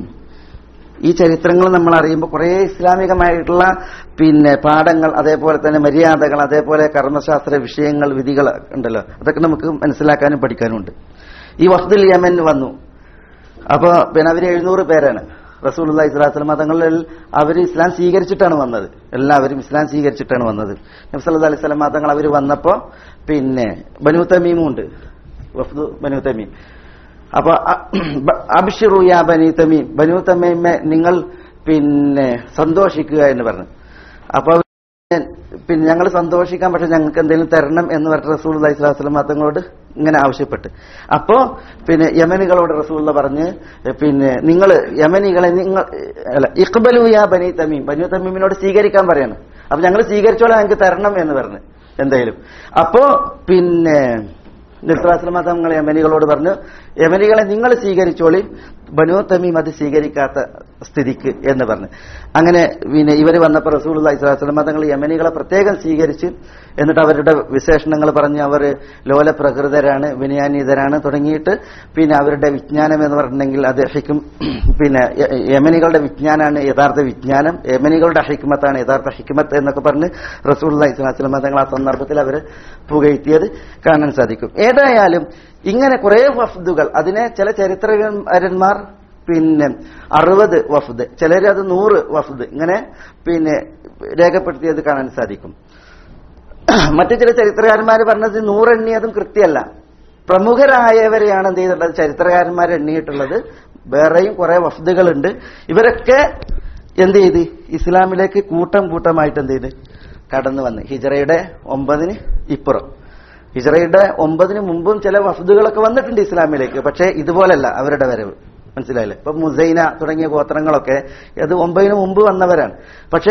ഈ ചരിത്രങ്ങൾ നമ്മൾ അറിയുമ്പോൾ കുറെ ഇസ്ലാമികമായിട്ടുള്ള പിന്നെ പാഠങ്ങൾ അതേപോലെ തന്നെ മര്യാദകൾ അതേപോലെ കർമ്മശാസ്ത്ര വിഷയങ്ങൾ വിധികൾ ഉണ്ടല്ലോ അതൊക്കെ നമുക്ക് മനസ്സിലാക്കാനും പഠിക്കാനും ഉണ്ട് ഈ വഫ്ദുൽ യമൻ വന്നു അപ്പൊ പിന്നെ അവർ എഴുന്നൂറ് പേരാണ് റസൂൽ ഇസ്ലാസ്ലം മതങ്ങളിൽ അവർ ഇസ്ലാം സ്വീകരിച്ചിട്ടാണ് വന്നത് എല്ലാവരും ഇസ്ലാം സ്വീകരിച്ചിട്ടാണ് വന്നത് നബ്സല്ലാ അലൈഹി സ്വലം മതങ്ങൾ അവർ വന്നപ്പോ പിന്നെ ബനു തമീമും ഉണ്ട് വഫ്ദു ബനു തമീം അപ്പൊ അ- ബ- അബ്ഷിറു യാ ബനി തമീം ബനു തമീമെ നിങ്ങൾ പിന്നെ സന്തോഷിക്കുക എന്ന് പറഞ്ഞു അപ്പൊ അവര് പിന്നെ ഞങ്ങൾ സന്തോഷിക്കാൻ പക്ഷെ ഞങ്ങൾക്ക് എന്തെങ്കിലും തരണം എന്ന് പറഞ്ഞ റസൂൽ അലൈഹിസ്ലാം തങ്ങളോട് ഇങ്ങനെ ആവശ്യപ്പെട്ട് അപ്പോ പിന്നെ യമനികളോട് റസൂള്ള പറഞ്ഞ് പിന്നെ നിങ്ങൾ യമനികളെ നിങ്ങൾ അല്ല ഇഖ്ബലു യാ ബനി തമീം ബനു തമീമിനോട് സ്വീകരിക്കാൻ പറയാണ് അപ്പൊ ഞങ്ങൾ സ്വീകരിച്ചോളാം ഞങ്ങൾക്ക് തരണം എന്ന് പറഞ്ഞു എന്തായാലും അപ്പോ പിന്നെ നിർത്തലാസ്ലമ തങ്ങൾ യമനികളോട് പറഞ്ഞു യമനികളെ നിങ്ങൾ സ്വീകരിച്ചോളി ബനു തമീം അത് സ്വീകരിക്കാത്ത സ്ഥിതിക്ക് എന്ന് പറഞ്ഞു അങ്ങനെ പിന്നെ ഇവർ വന്നപ്പോൾ റസൂൽ ഇസ്ലാസ്ലമ തങ്ങൾ യമനികളെ പ്രത്യേകം സ്വീകരിച്ച് എന്നിട്ട് അവരുടെ വിശേഷണങ്ങൾ പറഞ്ഞ് അവർ ലോല പ്രകൃതരാണ് വിനയാനീതരാണ് തുടങ്ങിയിട്ട് പിന്നെ അവരുടെ വിജ്ഞാനം എന്ന് പറഞ്ഞിട്ടുണ്ടെങ്കിൽ അത് ഹിക്കും പിന്നെ യ- യമനികളുടെ വിജ്ഞാനാണ് യഥാർത്ഥ വിജ്ഞാനം യമനികളുടെ ഹിക്മത്താണ് യഥാർത്ഥ ഹിക്മത്ത് എന്നൊക്കെ പറഞ്ഞ് റസൂൽ ഇസ്ലാസ്ലമ തങ്ങൾ ആ സന്ദർഭത്തിൽ അവർ പുകഴ്ത്തിയത് കാണാൻ സാധിക്കും ഏതായാലും ഇങ്ങനെ കുറെ വഫ്ദുകൾ അതിനെ ചില ചരിത്രകാരന്മാർ പിന്നെ അറുപത് വഫ്ദ് ചിലർ അത് നൂറ് വഫ്ദ് ഇങ്ങനെ പിന്നെ രേഖപ്പെടുത്തിയത് കാണാൻ സാധിക്കും മറ്റു ചില ചരിത്രകാരന്മാർ പറഞ്ഞത് നൂറെണ്ണിയതും കൃത്യമല്ല പ്രമുഖരായവരെയാണ് എന്ത് ചെയ്തിട്ടുള്ളത് ചരിത്രകാരന്മാർ എണ്ണിയിട്ടുള്ളത് വേറെയും കുറെ വഫ്ദുകളുണ്ട് ഇവരൊക്കെ എന്ത് ചെയ്ത് ഇസ്ലാമിലേക്ക് കൂട്ടം കൂട്ടമായിട്ട് എന്ത് ചെയ്ത് കടന്നു വന്ന് ഹിജറയുടെ ഒമ്പതിന് ഇപ്പുറം ഹിജറയുടെ ഒമ്പതിന് മുമ്പും ചില വഫ്ദുകളൊക്കെ വന്നിട്ടുണ്ട് ഇസ്ലാമിലേക്ക് പക്ഷേ ഇതുപോലല്ല അവരുടെ വരവ് മനസ്സിലായില്ലേ ഇപ്പൊ മുസൈന തുടങ്ങിയ ഗോത്രങ്ങളൊക്കെ അത് ഒമ്പതിന് മുമ്പ് വന്നവരാണ് പക്ഷേ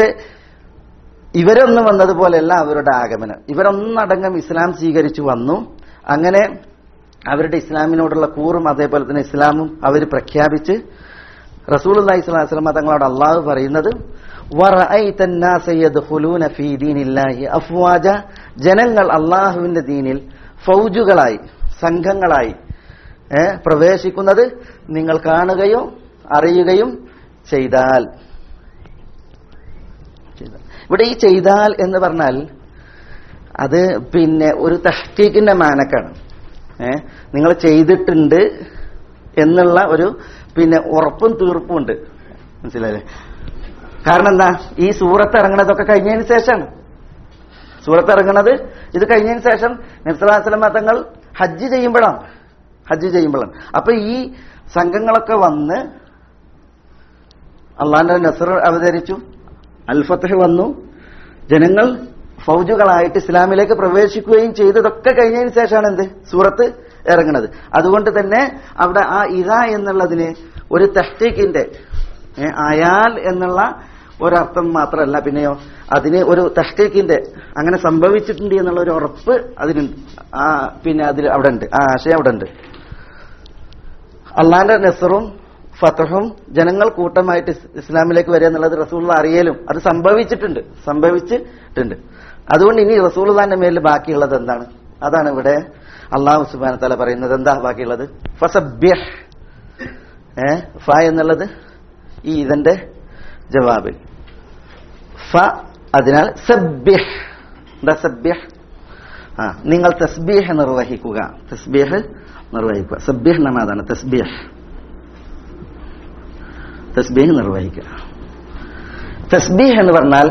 ഇവരൊന്നും വന്നതുപോലെയല്ല അവരുടെ ആഗമനം ഇവരൊന്നടങ്കം ഇസ്ലാം സ്വീകരിച്ചു വന്നു അങ്ങനെ അവരുടെ ഇസ്ലാമിനോടുള്ള കൂറും അതേപോലെ തന്നെ ഇസ്ലാമും അവർ പ്രഖ്യാപിച്ച് റസൂൽ അള്ളഹി സ്വലാസ്ലമ തങ്ങളോട് അള്ളാഹു പറയുന്നത് "വറഅയ്ത النَّاسَ يَدْخُلُونَ فِي دِينِ اللَّهِ أَفْوَاجًا" ജനങ്ങൾ അള്ളാഹുവിന്റെ ദീനിൽ ഫൗജുകളായി സംഘങ്ങളായി ഏ, പ്രവേശിക്കുന്നത് നിങ്ങൾ കാണുകയും അറിയുകയും ചെയ്താൽ ചെയ്താൽ. ഇവിടെ ഈ ചെയ്താൽ എന്ന് പറഞ്ഞാൽ അത് പിന്നെ ഒരു തഹ്ക്കീക്കിന്റെ മാനക്കാണ് ഏ നിങ്ങൾ ചെയ്തിട്ടുണ്ട് എന്നുള്ള ഒരു പിന്നെ ഉറപ്പും തീർപ്പും ഉണ്ട് മനസ്സിലായില്ലേ കാരണം എന്താ ഈ സൂറത്ത് ഇറങ്ങണതൊക്കെ കഴിഞ്ഞതിന് ശേഷമാണ് സൂറത്ത് ഇറങ്ങണത് ഇത് കഴിഞ്ഞതിന് ശേഷം നബ്സലാസ്ലം തങ്ങൾ ഹജ്ജ് ചെയ്യുമ്പോഴാണ് ഹജ്ജ് ചെയ്യുമ്പോഴാണ് അപ്പൊ ഈ സംഘങ്ങളൊക്കെ വന്ന് അള്ളാന്റെ നസർ അവതരിച്ചു അൽഫത്തഹ് വന്നു ജനങ്ങൾ ഫൗജുകളായിട്ട് ഇസ്ലാമിലേക്ക് പ്രവേശിക്കുകയും ചെയ്തതൊക്കെ കഴിഞ്ഞതിന് ശേഷമാണ് എന്ത് സൂറത്ത് ഇറങ്ങുന്നത് അതുകൊണ്ട് തന്നെ അവിടെ ആ ഇത എന്നുള്ളതിന് ഒരു തഹ്റ്റീക്കിന്റെ ഏ, ആയാൽ എന്നുള്ള ഒരർത്ഥം മാത്രമല്ല പിന്നെയോ അതിന് ഒരു തഹ്റ്റീക്കിന്റെ അങ്ങനെ സംഭവിച്ചിട്ടുണ്ട് എന്നുള്ള ഒരു ഉറപ്പ് അതിനുണ്ട് ആ പിന്നെ അതിൽ അവിടെ ഉണ്ട് ആ ആശയം അവിടെ ഉണ്ട് അള്ളാന്റെ നെസറും ഫതഹും ജനങ്ങൾ കൂട്ടമായിട്ട് ഇസ് ഇസ്ലാമിലേക്ക് വരിക എന്നുള്ളത് റസൂള്ള അറിയലും അത് സംഭവിച്ചിട്ടുണ്ട് സംഭവിച്ചിട്ടുണ്ട് അതുകൊണ്ട് ഇനി റസൂള്ളാന്റെ മേലിൽ ബാക്കിയുള്ളത് എന്താണ് അതാണ് ഇവിടെ അള്ളാഹു സുബാന തല പറയുന്നത് എന്താ ബാക്കിയുള്ളത് ഫസബ്യഹ് ഏ ഫ എന്നുള്ളത് ഈ ഇതിന്റെ ജവാബിൽ ഫ അതിനാൽ സബ്യഹ് എന്താ സബ്യഹ് ആ നിങ്ങൾ തസ്ബീഹ് നിർവഹിക്കുക തസ്ബീഹ് നിർവഹിക്കുക സബ്യഹ് എന്നാണ് അതാണ് തസ്ബീഹ് തസ്ബീഹ് നിർവഹിക്കുക തസ്ബീഹ് എന്ന് പറഞ്ഞാൽ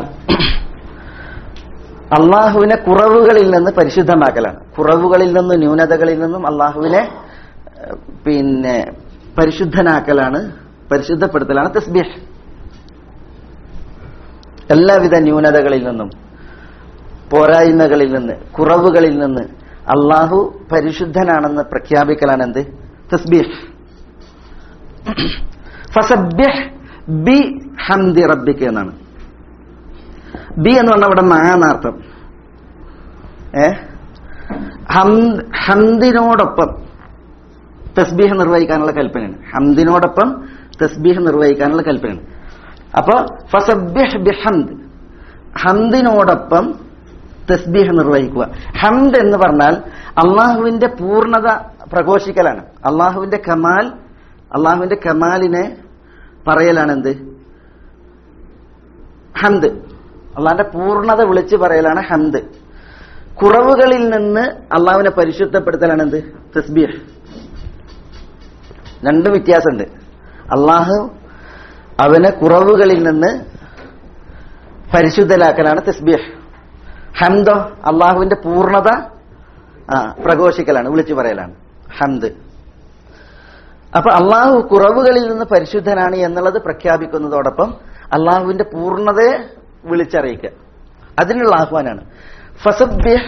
അള്ളാഹുവിനെ കുറവുകളിൽ നിന്ന് പരിശുദ്ധമാക്കലാണ് കുറവുകളിൽ നിന്നും ന്യൂനതകളിൽ നിന്നും അള്ളാഹുവിനെ ഏഹ്, പിന്നെ പരിശുദ്ധനാക്കലാണ് പരിശുദ്ധപ്പെടുത്തലാണ് തസ്ബീഹ് എല്ലാവിധ ന്യൂനതകളിൽ നിന്നും പോരായ്മകളിൽ നിന്ന് കുറവുകളിൽ നിന്ന് അള്ളാഹു പരിശുദ്ധനാണെന്ന് പ്രഖ്യാപിക്കലാണ് എന്ത് തസ്ബീഹ് ഫസബ്യഹ് ബി ഹംദി റബ്ബിക്ക് എന്നാണ് ബി എന്ന് പറഞ്ഞാൽ ഇവിടെ മാനാർത്ഥം ഏ ഹംദ് ഹംദിനോടൊപ്പം തസ്ബീഹ് നിർവഹിക്കാനുള്ള കൽപ്പനയാണ് ഹംദിനോടൊപ്പം തസ്ബീഹ് നിർവഹിക്കാനുള്ള കൽപ്പനയാണ് അപ്പൊ ഫസബ്യഹ് ബിഹംദ് ഹംദിനോടൊപ്പം തസ്ബീഹ് നിർവഹിക്കുക ഹംദ് എന്ന് പറഞ്ഞാൽ അള്ളാഹുവിന്റെ പൂർണ്ണത പ്രഘോഷിക്കലാണ് അള്ളാഹുവിന്റെ കമാൽ അള്ളാഹുവിന്റെ കമാലിനെ പറയലാണ് എന്ത് ഹംദ് അള്ളാഹിന്റെ പൂർണ്ണത വിളിച്ചു പറയലാണ് ഹംദ് കുറവുകളിൽ നിന്ന് അള്ളാഹുവിനെ പരിശുദ്ധപ്പെടുത്തലാണ് എന്ത് തസ്ബീഹ് രണ്ടും വ്യത്യാസമുണ്ട് അള്ളാഹു അവനെ കുറവുകളിൽ നിന്ന് പരിശുദ്ധലാക്കലാണ് തസ്ബീഹ് ഹംദോ അള്ളാഹുവിന്റെ പൂർണ്ണത ആ പ്രഘോഷിക്കലാണ് വിളിച്ചു പറയലാണ് ഹംദ് അപ്പൊ അള്ളാഹു കുറവുകളിൽ നിന്ന് പരിശുദ്ധനാണ് എന്നുള്ളത് പ്രഖ്യാപിക്കുന്നതോടൊപ്പം അള്ളാഹുവിന്റെ പൂർണ്ണതയെ വിളിച്ചറിയിക്കുക അതിനുള്ള ആഹ്വാനാണ് ഫസബ്യഹ്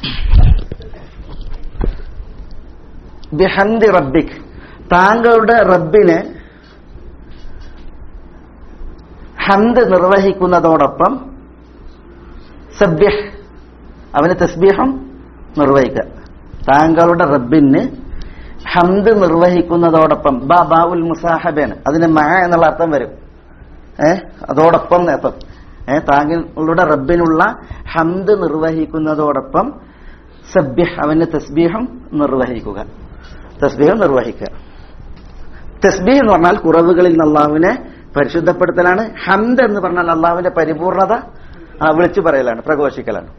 ബിഹന്ദി റബ്ബിക് താങ്കളുടെ റബ്ബിനെ ഹന്ത് നിർവഹിക്കുന്നതോടൊപ്പം സബ്യഹ് അവന് തസ്ബീഹം നിർവഹിക്കുക താങ്കളുടെ റബ്ബിന് ഹംദ് നിർവഹിക്കുന്നതോടൊപ്പം ബാ ബാവുൽ മുസാഹബേന് അതിന് മഴ എന്നുള്ള അർത്ഥം വരും ഏ അതോടൊപ്പം നേപ്പം ഏ താങ്കളുടെ റബ്ബിനുള്ള ഹംദ് നിർവഹിക്കുന്നതോടൊപ്പം സബ്യഹ് അവന് തസ്ബീഹം നിർവഹിക്കുക തസ്ബീഹം നിർവഹിക്കുക തസ്ബീഹ് എന്ന് പറഞ്ഞാൽ കുറവുകളിൽ നിന്ന് അള്ളാഹുവിനെ പരിശുദ്ധപ്പെടുത്തലാണ് ഹംദ് എന്ന് പറഞ്ഞാൽ അള്ളാഹുവിന്റെ പരിപൂർണത ആ, വിളിച്ചു പറയലാണ് പ്രഘോഷിക്കലാണ്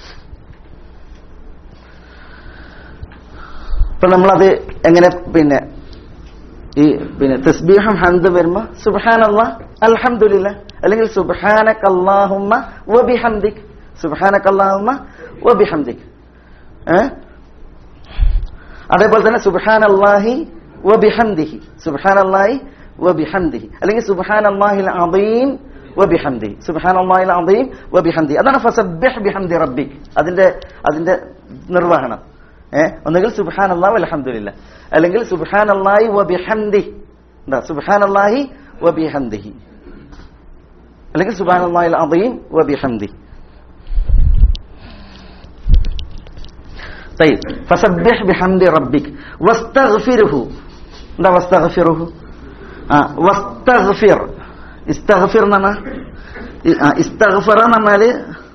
ഇപ്പൊ നമ്മളത് എങ്ങനെ പിന്നെ ഈ പിന്നെ തസ്ബീഹം ഹംദ് വരുമ്പോ സുബാനല്ല അൽഹംദുലില്ല അല്ലെങ്കിൽ സുബാനക് അള്ളാഹുമ്മ വബിഹംദിക് സുബാനക് അള്ളാഹുമ്മ വബിഹംദിക് ഏ അതേപോലെ തന്നെ സുബാൻ അള്ളാഹി വബിഹംദിഹി സുബാൻ അള്ളാഹി വബിഹംദിഹി അല്ലെങ്കിൽ സുബാൻ അള്ളാഹിൽ അദീം വബിഹംദിഹി സുബാൻ അള്ളാഹിൽ അദീം വബിഹംദി അതാണ് ഫസബ്ബിഹ് ബിഹംദി റബ്ബിക് അതിന്റെ അതിന്റെ നിർവഹണം ഏഹ് ഒന്നുകിൽ സുബാൻ അള്ളാഹു അലഹമില്ല അല്ലെങ്കിൽ സുബാൻ അള്ളാഹി വബിഹംദി എന്താ സുബാൻ അള്ളാഹി വബിഹംദിഹി അല്ലെങ്കിൽ സുബാൻ അള്ളാഹിൽ അദീം വബിഹംദി طيب فسبح بحمد ربك واستغفره എന്താ واستغفره ആ واستغفر استغفر എന്ന് പറഞ്ഞാൽ ഇസ്തഗ്ഫറ എന്ന് പറഞ്ഞാല്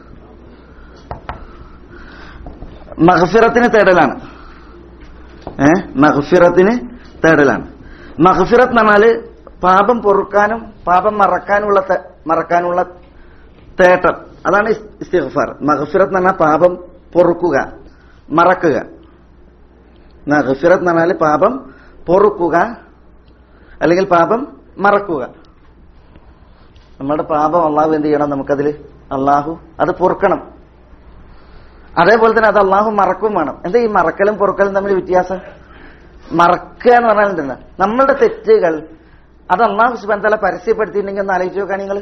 മഹഫിറത്തിന് തേടലാണ് ഏ മഹഫിറത്തിന് തേടലാണ് മഹഫിറത്ത് എന്ന് പറഞ്ഞാല് പാപം പൊറുക്കാനും പാപം മറക്കാനുള്ള തെ- മറക്കാനുള്ള തേട്ടം അതാണ് ഇസ്- ഇസ്തിഗ്ഫാർ മഹഫിറത്ത് എന്ന് പറഞ്ഞാൽ പാപം പൊറുക്കുക മറക്കുക മഹഫിറത്ത് എന്ന് പറഞ്ഞാൽ പാപം പൊറുക്കുക അല്ലെങ്കിൽ പാപം മറക്കുക നമ്മുടെ പാപം അള്ളാഹു എന്ത് ചെയ്യണം നമുക്കതിൽ അള്ളാഹു അത് പൊറുക്കണം അതേപോലെ തന്നെ അത് അള്ളാഹു മറക്കും വേണം എന്താ ഈ മറക്കലും പൊറുക്കലും തമ്മിൽ വ്യത്യാസം മറക്കുക എന്ന് പറഞ്ഞാൽ എന്താണ് നമ്മളുടെ തെറ്റുകൾ അത് അള്ളാഹു സുബാൻ തല പരസ്യപ്പെടുത്തിയിട്ടുണ്ടെങ്കിൽ ഒന്ന് ആലോചിച്ച് നോക്കാൻ നിങ്ങൾ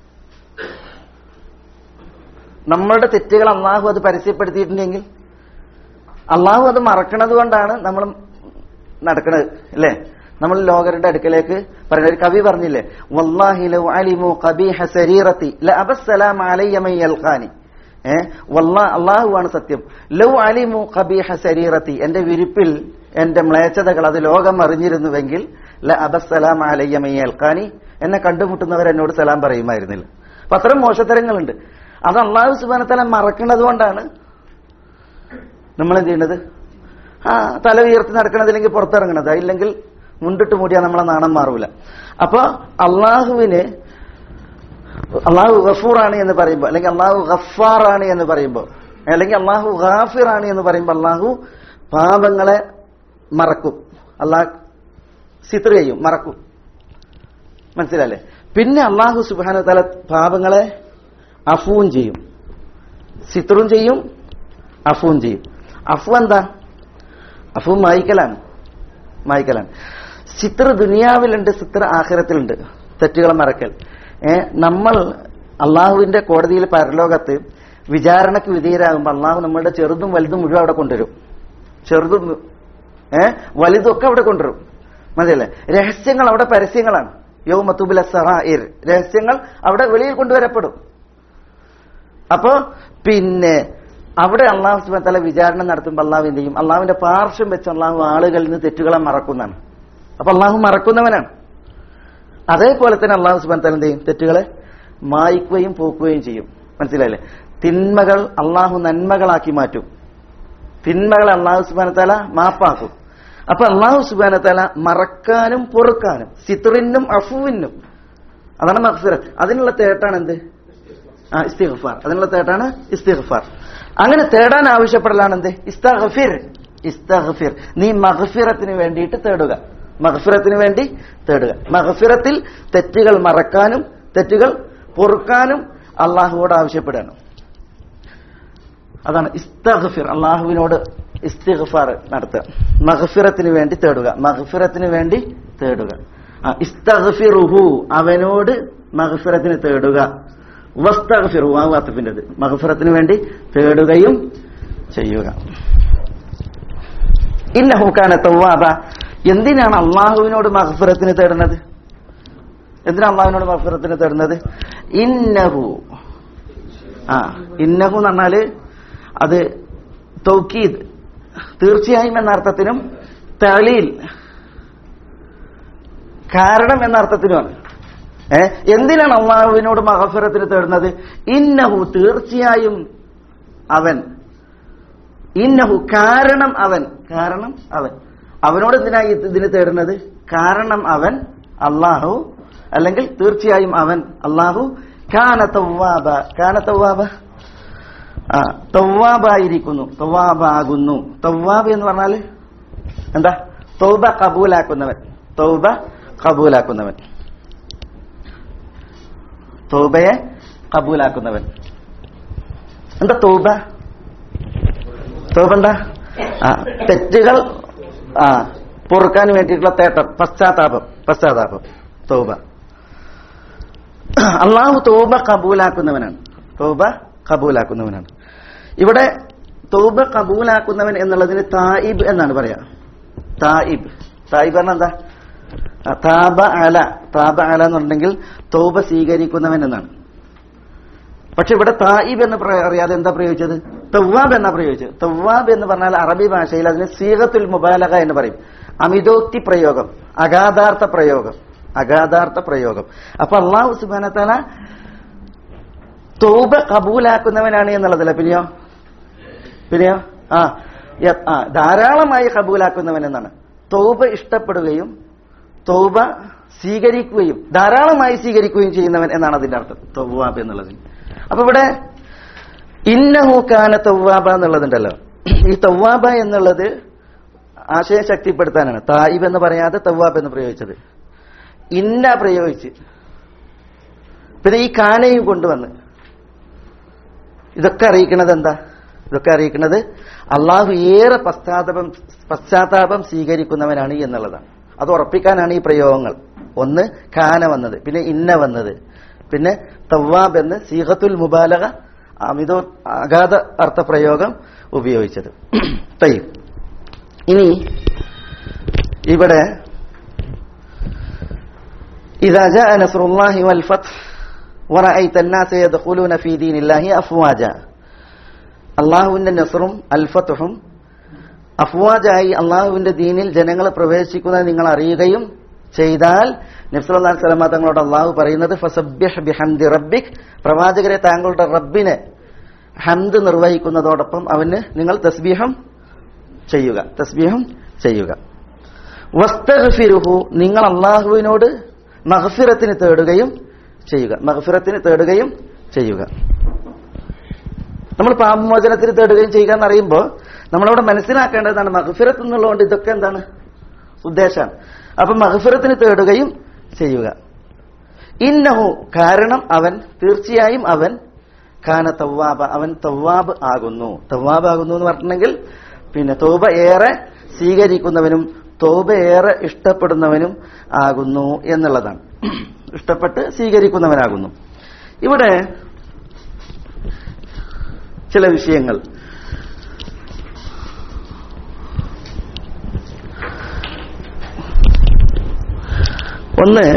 നമ്മളുടെ തെറ്റുകൾ അള്ളാഹു അത് പരസ്യപ്പെടുത്തിയിട്ടുണ്ടെങ്കിൽ അള്ളാഹു അത് മറക്കണത് കൊണ്ടാണ് നമ്മൾ നടക്കുന്നത് അല്ലേ നമ്മൾ ലോകരുടെ അടുക്കലേക്ക് പറയുന്ന ഒരു കവി പറഞ്ഞില്ലേ വല്ലാഹി ലൗ അലിമു ഖബീഹ സരീറത്തി ലഅബസ്സലാം അലയ്യ മൻ യൽഖാനി ഏ വല്ലാ അള്ളാഹുവാണ് സത്യം ലൗ അലിമു ഖബീഹ സരീറത്തി എന്റെ വിരിപ്പിൽ എന്റെ മ്ലേച്ഛതകൾ അത് ലോകം അറിഞ്ഞിരുന്നുവെങ്കിൽ ല അബസ്സലാം അലയ്യ മൻ യൽഖാനി എന്നെ കണ്ടുമുട്ടുന്നവർ എന്നോട് സലാം പറയുമായിരുന്നില്ല അപ്പൊ അത്തരം മോശത്തരങ്ങളുണ്ട് അത് അള്ളാഹു സുബാനത്തല മറക്കുന്നത് കൊണ്ടാണ് നമ്മൾ എന്ത് ചെയ്യേണ്ടത് ആ തല ഉയർത്തി നടക്കണതില്ലെങ്കിൽ പുറത്തിറങ്ങണത് ഇല്ലെങ്കിൽ മുണ്ടിട്ട് മൂടിയാൽ നമ്മളെ നാണം മാറൂല അപ്പൊ അള്ളാഹുവിന് അള്ളാഹു ഗഫൂറാണ് എന്ന് പറയുമ്പോൾ അല്ലെങ്കിൽ അള്ളാഹു ഗഫാറാണ് എന്ന് പറയുമ്പോൾ അല്ലെങ്കിൽ അള്ളാഹു ഗാഫിറാണ് എന്ന് പറയുമ്പോൾ അള്ളാഹു പാപങ്ങളെ മറക്കും അള്ളാഹ് സിത്ര ചെയ്യും മറക്കും മനസ്സിലല്ലേ പിന്നെ അള്ളാഹു സുബാന തല പാപങ്ങളെ അഫുവും ചെയ്യും സിത്രും ചെയ്യും അഫുവും ചെയ്യും അഫു എന്താ അഫു മായിക്കലാണ് മായിക്കലാണ് സിത്ര ദുനിയാവിലുണ്ട് സിത്ര ആഖിറത്തിലുണ്ട് തെറ്റുകളെ മറക്കൽ ഏ നമ്മൾ അള്ളാഹുവിന്റെ കോടതിയിൽ പരലോകത്ത് വിചാരണയ്ക്ക് വിധേയരാകുമ്പോൾ അള്ളാഹു നമ്മളുടെ ചെറുതും വലുതും മുഴുവൻ അവിടെ കൊണ്ടുവരും ചെറുതും ഏ വലുതും ഒക്കെ അവിടെ കൊണ്ടുവരും മനസ്സിലല്ലേ രഹസ്യങ്ങൾ അവിടെ പരസ്യങ്ങളാണ് യോ മത്തുബുല സറായിർ രഹസ്യങ്ങൾ അവിടെ വെളിയിൽ കൊണ്ടുവരപ്പെടും അപ്പോ പിന്നെ അവിടെ അള്ളാഹു സുബാൻ തല വിചാരണ നടത്തുമ്പോൾ അള്ളാഹു എന്ത് ചെയ്യും അള്ളാഹുവിന്റെ പാർശ്വം വെച്ച് അള്ളാഹു ആളുകളിൽ നിന്ന് തെറ്റുകളെ മറക്കുന്നതാണ് അപ്പൊ അള്ളാഹു മറക്കുന്നവനാണ് അതേപോലെ തന്നെ അള്ളാഹു സുബാൻ തല എന്ത് ചെയ്യും തെറ്റുകളെ മായ്ക്കുകയും പോക്കുകയും ചെയ്യും മനസ്സിലായില്ലേ തിന്മകൾ അള്ളാഹു നന്മകളാക്കി മാറ്റും തിന്മകളെ അള്ളാഹു സുബാന തല മാപ്പാക്കും അപ്പൊ അള്ളാഹു സുബാന തല മറക്കാനും പൊറുക്കാനും സിത്റിനും അഫുവിനും അതാണ് മഖ്ഫിറത്ത് അതിനുള്ള തേട്ടാണ് എന്ത് ആ ഇസ്തിഗ്ഫാർ അതിനുള്ള തേട്ടാണ് ഇസ്തിഗ്ഫാർ അങ്ങനെ തേടാൻ ആവശ്യപ്പെടലാണ് എന്ത് ഇസ്തഗ്ഫിർ ഇസ്തഗ്ഫിർ നീ മഗ്ഫിറത്തിന് വേണ്ടിയിട്ട് തേടുക മഗ്ഫിറത്തിന് വേണ്ടി തേടുക മഗ്ഫിറത്തിൽ തെറ്റുകൾ മറക്കാനും തെറ്റുകൾ പൊറുക്കാനും അള്ളാഹുവോട് ആവശ്യപ്പെടുകയാണ് അതാണ് ഇസ്തഗ്ഫിർ അള്ളാഹുവിനോട് ഇസ്തിഗ്ഫാർ നടത്തുക മഗ്ഫിറത്തിന് വേണ്ടി തേടുക മഗ്ഫിറത്തിന് വേണ്ടി തേടുക ആ, ഇസ്തഗ്ഫിറുഹു അവനോട് മഗ്ഫിറത്തിന് തേടുക വസ്തഗ്ഫിറു ആ വാത്തഫിൻ്റെത് മഗ്ഫിറത്തിന് വേണ്ടി തേടുകയും ചെയ്യുക ഇന്നഹു കാന തവ്വാബ എന്തിനാണ് അള്ളാഹുവിനോട് മഗ്ഫിറത്തിന് തേടുന്നത് എന്തിനാണ് അള്ളാഹുവിനോട് മഗ്ഫിറത്തിന് തേടുന്നത് ഇന്നഹു ആ ഇന്നഹു എന്ന് പറഞ്ഞാല് അത് തൗക്കീദ് തീർച്ചയായും എന്ന അർത്ഥത്തിനും തളീൽ കാരണം എന്ന അർത്ഥത്തിനുമാണ് ഏ എന്തിനാണ് അള്ളാഹുവിനോട് മഹഫിറത്തിന് തേടുന്നത് ഇന്നഹു തീർച്ചയായും അവൻ ഇന്നഹു കാരണം അവൻ കാരണം അവൻ അവനോട് എന്തിനാ ഈ ഇതിന് തേടുന്നത് കാരണം അവൻ അള്ളാഹു അല്ലെങ്കിൽ തീർച്ചയായും അവൻ അള്ളാഹു കാന തവ്വാബ കാന തവ്വാബ ആ തവ്വാബായിരിക്കുന്നു തവ്വാബാകുന്നു തവ്വാബ് എന്ന് പറഞ്ഞാൽ എന്താ തൗബ കബൂലാക്കുന്നവൻ തൗബ കബൂലാക്കുന്നവൻ തൗബയെ കബൂലാക്കുന്നവൻ എന്താ തൗബ തൗബ എന്താ ആ തെറ്റുകൾ ആ പൊറുക്കാൻ വേണ്ടിയിട്ടുള്ള തേട്ടം പശ്ചാത്താപം പശ്ചാത്താപം തൗബ അള്ളാഹു തൗബ കബൂലാക്കുന്നവനാണ് തൗബ കബൂലാക്കുന്നവനാണ് ഇവിടെ തൗബ കബൂലാക്കുന്നവൻ എന്നുള്ളതിന് തായിബ് എന്നാണ് പറയാ തായിബ് തായിബ് പറഞ്ഞാൽ എന്താ ആ, താബ അല താബ അല എന്നുണ്ടെങ്കിൽ തൗബ സ്വീകരിക്കുന്നവൻ എന്നാണ് പക്ഷെ ഇവിടെ തായിബ് എന്ന് പ്ര- അറിയാതെ എന്താ പ്രയോഗിച്ചത് തവ്വാബ് എന്നാ പ്രയോഗിച്ചത് തവ്വാബ് എന്ന് പറഞ്ഞാൽ അറബി ഭാഷയിൽ അതിന് സീഹത്തുൽ മുബാലക എന്ന് പറയും അമിതോക്തി പ്രയോഗം അഗാധാർത്ഥ പ്രയോഗം അഗാധാർത്ഥ പ്രയോഗം അപ്പൊ അള്ളാഹു സുബാന തല തൗബ കബൂലാക്കുന്നവനാണ് എന്നുള്ളതല്ല പിന്നെയോ പിന്നെയോ ആ യ- ആ ധാരാളമായി കബൂലാക്കുന്നവൻ എന്നാണ് തൗബ ഇഷ്ടപ്പെടുകയും തൗബ സ്വീകരിക്കുകയും ധാരാളമായി സ്വീകരിക്കുകയും ചെയ്യുന്നവൻ എന്നാണ് അതിന്റെ അർത്ഥം തൗവാബ് എന്നുള്ളത് അപ്പൊ ഇവിടെ ഇന്നഹു കാന തൗവാബ എന്നുള്ളതുണ്ടല്ലോ ഈ തൗവാബ എന്നുള്ളത് ആശയം ശക്തിപ്പെടുത്താനാണ് തായിബ് എന്ന് പറയാതെ തൗവാബ് എന്ന് പ്രയോഗിച്ചത് ഇന്ന പ്രയോഗിച്ച് പിന്നെ ഈ കാനയും കൊണ്ടുവന്ന് ഇതൊക്കെ അറിയിക്കുന്നത് എന്താ ഇതൊക്കെ അറിയിക്കുന്നത് അള്ളാഹു ഏറെ പശ്ചാത്താപം പശ്ചാത്താപം സ്വീകരിക്കുന്നവനാണ് എന്നുള്ളതാണ് അത് ഉറപ്പിക്കാനാണ് ഈ പ്രയോഗങ്ങൾ ഒന്ന് കാന വന്നത് പിന്നെ ഇന്ന വന്നത് പിന്നെ തവ്വാബ് എന്ന് സീഹത്തുൽ മുബാലക അമിതോ അഗാധ അർത്ഥപ്രയോഗം ഉപയോഗിച്ചത് തയ്യും ഇനി ഇവിടെ إذا جاء نصر الله والفتح ورأيت الناس يدخلون في دين الله أفواجا അള്ളാഹുവിന്റെ നസറും അൽഫത്തുഹും അഫ്വാജായി അള്ളാഹുവിന്റെ ദീനിൽ ജനങ്ങൾ പ്രവേശിക്കുന്നത് നിങ്ങൾ അറിയുകയും ചെയ്താൽ നബ്സുല്ലാ സ്വലമ തങ്ങളോട് അള്ളാഹു പറയുന്നത് ഫസബ്യഹ് ബിഹംദി റബ്ബിക് പ്രവാചകരെ താങ്കളുടെ റബ്ബിനെ ഹംദ് നിർവഹിക്കുന്നതോടൊപ്പം അവന് നിങ്ങൾ തസ്ബീഹം ചെയ്യുക തസ്ബീഹം ചെയ്യുക വസ്തഗ്ഫിറുഹു നിങ്ങൾ അള്ളാഹുവിനോട് മഹഫിറത്തിന് തേടുകയും ചെയ്യുക മഹഫിറത്തിന് തേടുകയും ചെയ്യുക നമ്മൾ പാപമോചനത്തിന് തേടുകയും ചെയ്യുക എന്ന് അറിയുമ്പോൾ നമ്മളവിടെ മനസ്സിലാക്കേണ്ടതാണ് മഹഫിറത്ത് എന്നുള്ളതുകൊണ്ട് ഇതൊക്കെ എന്താണ് ഉദ്ദേശമാണ് അപ്പൊ മഹഫിറത്തിന് തേടുകയും ചെയ്യുക ഇന്നഹു കാരണം അവൻ തീർച്ചയായും അവൻ ഖാന തവ്വാബ അവൻ തവ്വാബ് ആകുന്നു തവ്വാബ് ആകുന്നു എന്ന് പറഞ്ഞിട്ടുണ്ടെങ്കിൽ പിന്നെ തോബ ഏറെ സ്വീകരിക്കുന്നവനും തോബ ഏറെ ഇഷ്ടപ്പെടുന്നവനും ആകുന്നു എന്നുള്ളതാണ് ഇഷ്ടപ്പെട്ട് സ്വീകരിക്കുന്നവനാകുന്നു ഇവിടെ ചില വിഷയങ്ങൾ ഒന്ന്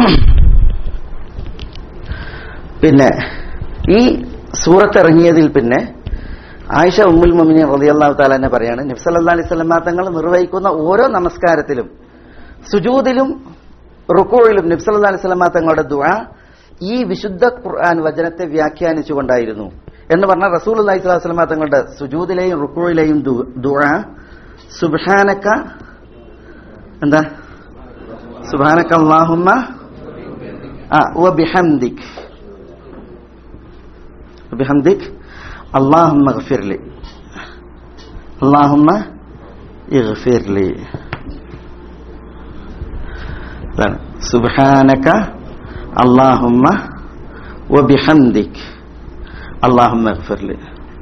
പിന്നെ ഈ സൂറത്ത് ഇറങ്ങിയതിൽ പിന്നെ ആയിഷ ഉമ്മുൽ മൊമിനി റളിയല്ലാഹു താല തന്നെ പറയാണ് നബ്സല്ലാ അലൈഹി സ്വലമാ തങ്ങൾ നിർവഹിക്കുന്ന ഓരോ നമസ്കാരത്തിലും സുജൂദിലും റുക്കോയിലും നബ്സല്ലാ അലൈഹി സ്വലമാ തങ്ങളുടെ ദുആ ഈ വിശുദ്ധ ഖുർആൻ വചനത്തെ വ്യാഖ്യാനിച്ചുകൊണ്ടായിരുന്നു എന്ന് പറഞ്ഞാൽ റസൂൽ അലൈഹി സ്വലാഹു സ്വലമാ തങ്ങളുടെ സുജൂദിലെയും റുക്കോയിലെയും ദുആ സുബ്ഹാനക എന്താ സുബ്ഹാനക അല്ലാഹുമ്മ ആ വബിഹംദിക് وبحمدك اللهم اغفر لي اللهم اغفر لي سبحانك اللهم وبحمدك اللهم اغفر لي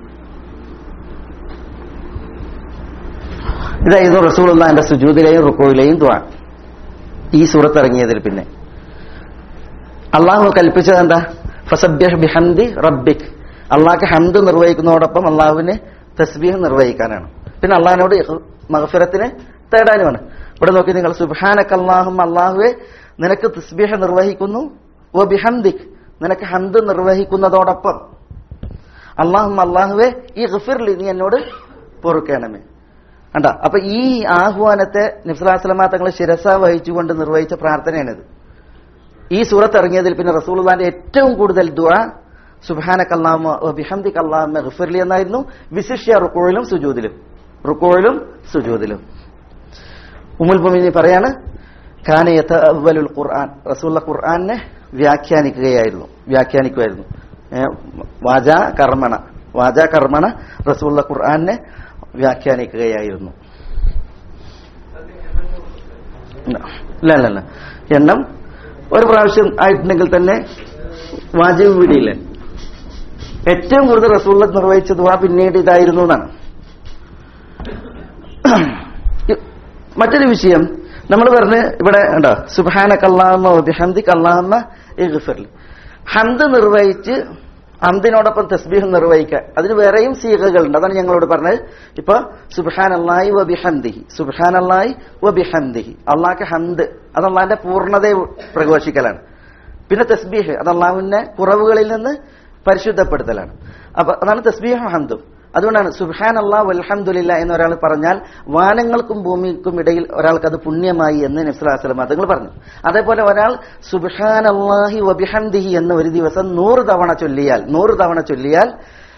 ഇതായിരുന്നു റസൂലുള്ളാഹിന്റെ സുജൂദിലെയും റുക്കോയിലെയും ദുആ ഈ സൂറത്ത് ഇറങ്ങിയതിൽ പിന്നെ അള്ളാഹു കൽപ്പിച്ചത് എന്താ ഫസബ്യഹ് ബിഹംദി റബ്ബിക് അള്ളാഹ്ക്ക് ഹംദ് നിർവഹിക്കുന്നതോടൊപ്പം അള്ളാഹുവിന് തസ്ബീഹ് നിർവഹിക്കാനാണ് പിന്നെ അള്ളാഹിനോട് മഹഫിറത്തിന് തേടാനുമാണ് ഇവിടെ നോക്കി നിങ്ങൾ സുബാനക്ക് അള്ളാഹും അള്ളാഹുവെ നിനക്ക് തസ്ബീഹ് നിർവഹിക്കുന്നു ഓ ബിഹംദിക് നിനക്ക് ഹംദ് നിർവഹിക്കുന്നതോടൊപ്പം അള്ളാഹും അള്ളാഹുവെ ഈ ഗഫിർലി നീ എന്നോട് പൊറുക്കണമേ കണ്ട അപ്പൊ ഈ ആഹ്വാനത്തെ നിഫ്ലാസ്ലമാ തങ്ങൾ ശിരസ വഹിച്ചുകൊണ്ട് നിർവഹിച്ച പ്രാർത്ഥനയാണിത് ഈ സൂറത്ത് ഇറങ്ങിയതിൽ പിന്നെ റസൂൽദാന്റെ ഏറ്റവും കൂടുതൽ ദുആ സുബാനക്ക് അള്ളാഹുമ ബിഹംദിക് അള്ളാഹുമ ഗഫിർലി എന്നായിരുന്നു വിശിഷ്യ റുക്കോയിലും സുജൂദിലും റുക്കോയിലും സുജൂദിലും ഉമുൽ മുമിനി പറയാണ് ഖാനയത്ത് അവലുൽ ഖുർആൻ റസൂള്ള ഖുർആനെ വ്യാഖ്യാനിക്കുകയായിരുന്നു വ്യാഖ്യാനിക്കുമായിരുന്നു വാച കർമ്മണ വാച കർമ്മണ റസൂള്ള ഖുർആനെ വ്യാഖ്യാനിക്കുകയായിരുന്നു ഇല്ല ഇല്ല ഇല്ല എണ്ണം ഒരു പ്രാവശ്യം ആയിട്ടുണ്ടെങ്കിൽ തന്നെ വാജിബ് വിടിയില്ലേ ഏറ്റവും കൂടുതൽ റസൂള്ള നിർവഹിച്ച ദുവാ പിന്നീട് ഇതായിരുന്നു എന്നാണ് മറ്റൊരു വിഷയം നമ്മൾ പറഞ്ഞ് ഇവിടെ ഉണ്ടോ സുബാനക്ക് അള്ളാഹമ്മ ബിഹംദിക്ക് അള്ളാഹമ്മ ഇഗ്ഫിർലി ഹന്ത് നിർവഹിച്ച് ഹന്തിനോടൊപ്പം തസ്ബീഹ് നിർവഹിക്കുക അതിന് വേറെയും സീകകളുണ്ട് അതാണ് ഞങ്ങളോട് പറഞ്ഞത് ഇപ്പൊ സുബാൻ അള്ളാഹി വ ബിഹന്ദിഹി സുബാൻ അള്ളാഹി വ ബിഹന്ദിഹി അള്ളാഹ്ക്ക് ഹന്ത് അത് അള്ളാഹിന്റെ പൂർണ്ണതയെ പ്രഘോഷിക്കലാണ് പിന്നെ തസ്ബീഹ് അത് അള്ളാഹുവിന്റെ കുറവുകളിൽ നിന്ന് പരിശുദ്ധപ്പെടുത്തലാണ് അപ്പൊ അതാണ് തസ്ബീഹ് ഹന്തും അതുകൊണ്ടാണ് സുബാൻ അള്ളാഹ് വൽഹന്ദുലില്ല എന്ന് ഒരാൾ പറഞ്ഞാൽ വാനങ്ങൾക്കും ഭൂമിക്കും ഇടയിൽ ഒരാൾക്ക് അത് പുണ്യമായി എന്ന് നബ്സുലാസ്ലം അതുങ്ങൾ പറഞ്ഞു അതേപോലെ ഒരാൾ സുബാൻ അള്ളാഹി വബിഹന്ദിഹി എന്ന് ഒരു ദിവസം നൂറ് തവണ ചൊല്ലിയാൽ നൂറ് തവണ ചൊല്ലിയാൽ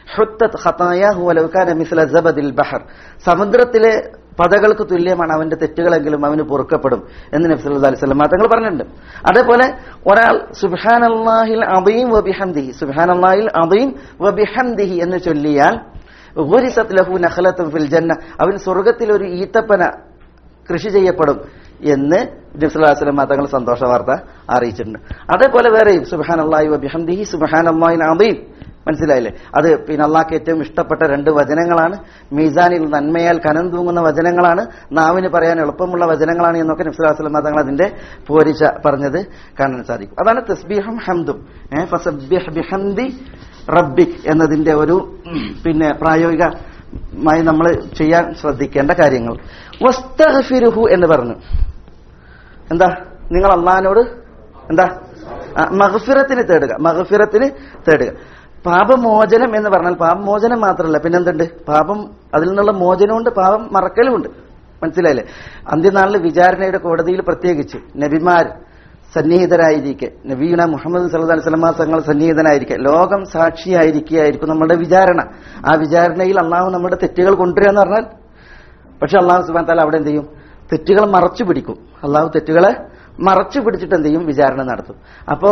ബഹർ സമുദ്രത്തിലെ പതകൾക്ക് തുല്യമാണ് അവന്റെ തെറ്റുകളെങ്കിലും അവന് പൊറുക്കപ്പെടും എന്ന് നബ്സ് അലൈഹി സ്വലം തങ്ങൾ പറഞ്ഞിട്ടുണ്ട് അതേപോലെ ഒരാൾ സുബാൻ അള്ളാഹിൽ അബീം വബിഹന്ദിഹി സുബാൻ അള്ളാഹിൽ അബീം വബിഹന്ദിഹി എന്ന് ചൊല്ലിയാൽ ലഹു നഖലത്തും ഫിൽ ജന്ന അവൻ സ്വർഗത്തിൽ ഒരു ഈത്തപ്പന കൃഷി ചെയ്യപ്പെടും എന്ന് നബ്സുല്ലാസ്ലം തങ്ങൾ സന്തോഷ വാർത്ത അറിയിച്ചിട്ടുണ്ട് അതേപോലെ വേറെയും സുബാൻ അള്ളാഹി വബിഹന്ദിഹി സുബാൻ അള്ളാഹിൻ അബീം മനസ്സിലായില്ലേ അത് പിന്നെ അള്ളാഹ്ക്ക് ഏറ്റവും ഇഷ്ടപ്പെട്ട രണ്ട് വചനങ്ങളാണ് മീസാനിൽ നന്മയാൽ കനം തൂങ്ങുന്ന വചനങ്ങളാണ് നാവിന് പറയാൻ എളുപ്പമുള്ള വചനങ്ങളാണ് എന്നൊക്കെ നബ്സുലാസ്ലം തങ്ങൾ അതിന്റെ പോരിച്ച പറഞ്ഞത് കാണാൻ സാധിക്കും അതാണ് തസ്ബീഹും ഹംദും ബിഹംദി റബ്ബിക് എന്നതിന്റെ ഒരു പിന്നെ പ്രായോഗികമായി നമ്മൾ ചെയ്യാൻ ശ്രദ്ധിക്കേണ്ട കാര്യങ്ങൾ വസ്തഗ്ഫിരുഹു എന്ന് പറഞ്ഞു എന്താ നിങ്ങൾ അള്ളഹാനോട് എന്താ മഹഫിറത്തിന് തേടുക മഹഫിറത്തിന് തേടുക പാപമോചനം എന്ന് പറഞ്ഞാൽ പാപമോചനം മാത്രമല്ല പിന്നെന്തുണ്ട് പാപം അതിൽ നിന്നുള്ള മോചനമുണ്ട് പാപം മറക്കലുമുണ്ട് മനസ്സിലായില്ലേ അന്ത്യനാളിൽ വിചാരണയുടെ കോടതിയിൽ പ്രത്യേകിച്ച് നബിമാർ സന്നിഹിതരായിരിക്കെ നബീന മുഹമ്മദ് സല്ലു അലൈഹി സ്വലമ തങ്ങൾ സന്നിഹിതനായിരിക്കെ ലോകം സാക്ഷിയായിരിക്കുകയായിരിക്കും നമ്മുടെ വിചാരണ ആ വിചാരണയിൽ അള്ളാഹു നമ്മുടെ തെറ്റുകൾ കൊണ്ടുവരിക എന്ന് പറഞ്ഞാൽ പക്ഷെ അള്ളാഹു സുബാൻ താല അവിടെ എന്ത് ചെയ്യും തെറ്റുകൾ മറച്ചു പിടിക്കും അള്ളാഹു തെറ്റുകളെ മറച്ചു പിടിച്ചിട്ട് എന്ത് ചെയ്യും വിചാരണ നടത്തും അപ്പോ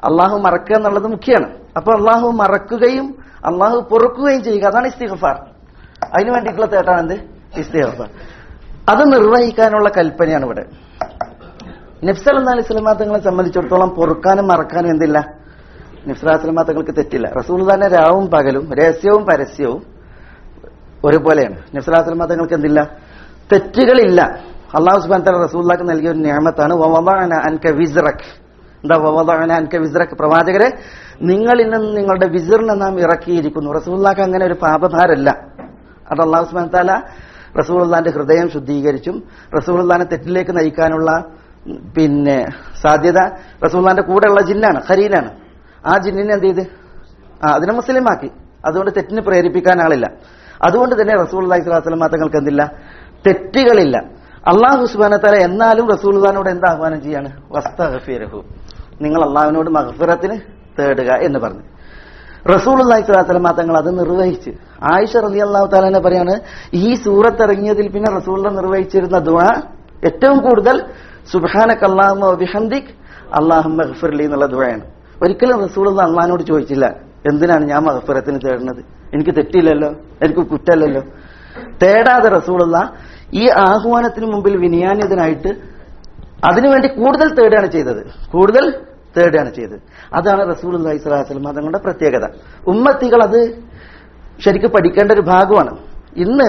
അള്ളാഹു മറക്കുക എന്നുള്ളത് മുഖ്യമാണ് അപ്പൊ അള്ളാഹു മറക്കുകയും അള്ളാഹു പൊറുക്കുകയും ചെയ്യുക അതാണ് ഇസ്തിഗഫാർ അതിനു വേണ്ടിയിട്ടുള്ള തേട്ടാണ് എന്ത് ഇസ്തിഗഫാർ അത് നിർവഹിക്കാനുള്ള കൽപ്പനയാണ് ഇവിടെ നഫ്സൽ അലൈഹി സ്വലമാ തങ്ങളെ സംബന്ധിച്ചിടത്തോളം പൊറുക്കാനും മറക്കാനും എന്തില്ല നഫ്സൽ സ്വലമാ തങ്ങൾക്ക് തെറ്റില്ല റസൂൽ തന്നെ രാവും പകലും രഹസ്യവും പരസ്യവും ഒരുപോലെയാണ് നഫ്സൽ സ്വലമാ തങ്ങൾക്ക് എന്തില്ല തെറ്റുകളില്ല അള്ളാഹു സുബാൻ തല റസൂല്ലാക്ക് നൽകിയ ഒരു നിയമത്താണ് അൻക വിസ്റക് എന്താ വവദഅന അൻക വിസ്റക് പ്രവാചകരെ നിങ്ങളിൽ നിന്ന് നിങ്ങളുടെ വിസിറിനെ നാം ഇറക്കിയിരിക്കുന്നു റസൂല്ലാക്ക് അങ്ങനെ ഒരു പാപഭാരല്ല അത് അള്ളാഹു സുബാൻ താല റസൂൽദാന്റെ ഹൃദയം ശുദ്ധീകരിച്ചും റസൂൽദാനെ തെറ്റിലേക്ക് നയിക്കാനുള്ള ഉം, പിന്നെ സാധ്യത റസൂൽദാന്റെ കൂടെയുള്ള ജിന്നാണ് ഖരീനാണ് ആ ജിന്നിനെ എന്ത് ചെയ്ത് ആ അതിനെ മുസ്ലിമാക്കി അതുകൊണ്ട് തെറ്റിന് പ്രേരിപ്പിക്കാൻ ആളില്ല അതുകൊണ്ട് തന്നെ റസൂൽ അള്ളഹി സ്വലാസ്ലം തങ്ങൾക്ക് എന്തില്ല തെറ്റുകളില്ല അള്ളാഹു സുബാനത്തല എന്നാലും റസൂൽദാനോട് എന്താ ആഹ്വാനം ചെയ്യാണ് വസ്തഫിരഹു നിങ്ങൾ അള്ളാഹുവിനോട് മഹഫിറത്തിന് തേടുക എന്ന് പറഞ്ഞു റസൂൽ അള്ളഹി സ്വലാസ്ലം തങ്ങൾ അത് നിർവഹിച്ച് ആയിഷ റലി അള്ളാഹു താലാനെ പറയാണ് ഈ സൂറത്ത് ഇറങ്ങിയതിൽ പിന്നെ റസൂലിനെ നിർവഹിച്ചിരുന്ന ദുആ ഏറ്റവും കൂടുതൽ സുബാനക് അള്ളാഹു അബിഹന്ദിക് അള്ളാഹു മഹഫിർലി എന്നുള്ള ദുആയാണ് ഒരിക്കലും റസൂൽ അള്ളഹാനോട് ചോദിച്ചില്ല എന്തിനാണ് ഞാൻ മഹഫിറത്തിന് തേടുന്നത് എനിക്ക് തെറ്റില്ലല്ലോ എനിക്ക് കുറ്റല്ലല്ലോ തേടാതെ റസൂലുള്ള ഈ ആഹ്വാനത്തിന് മുമ്പിൽ വിനിയാന്യതനായിട്ട് അതിനുവേണ്ടി കൂടുതൽ തേടുകയാണ് ചെയ്തത് കൂടുതൽ തേടുകയാണ് ചെയ്തത് അതാണ് റസൂൽ അള്ളഹി സ്വലാസ്ലം തങ്ങളുടെ പ്രത്യേകത ഉമ്മത്തികൾ അത് ശരിക്കും പഠിക്കേണ്ട ഒരു ഭാഗമാണ് ഇന്ന്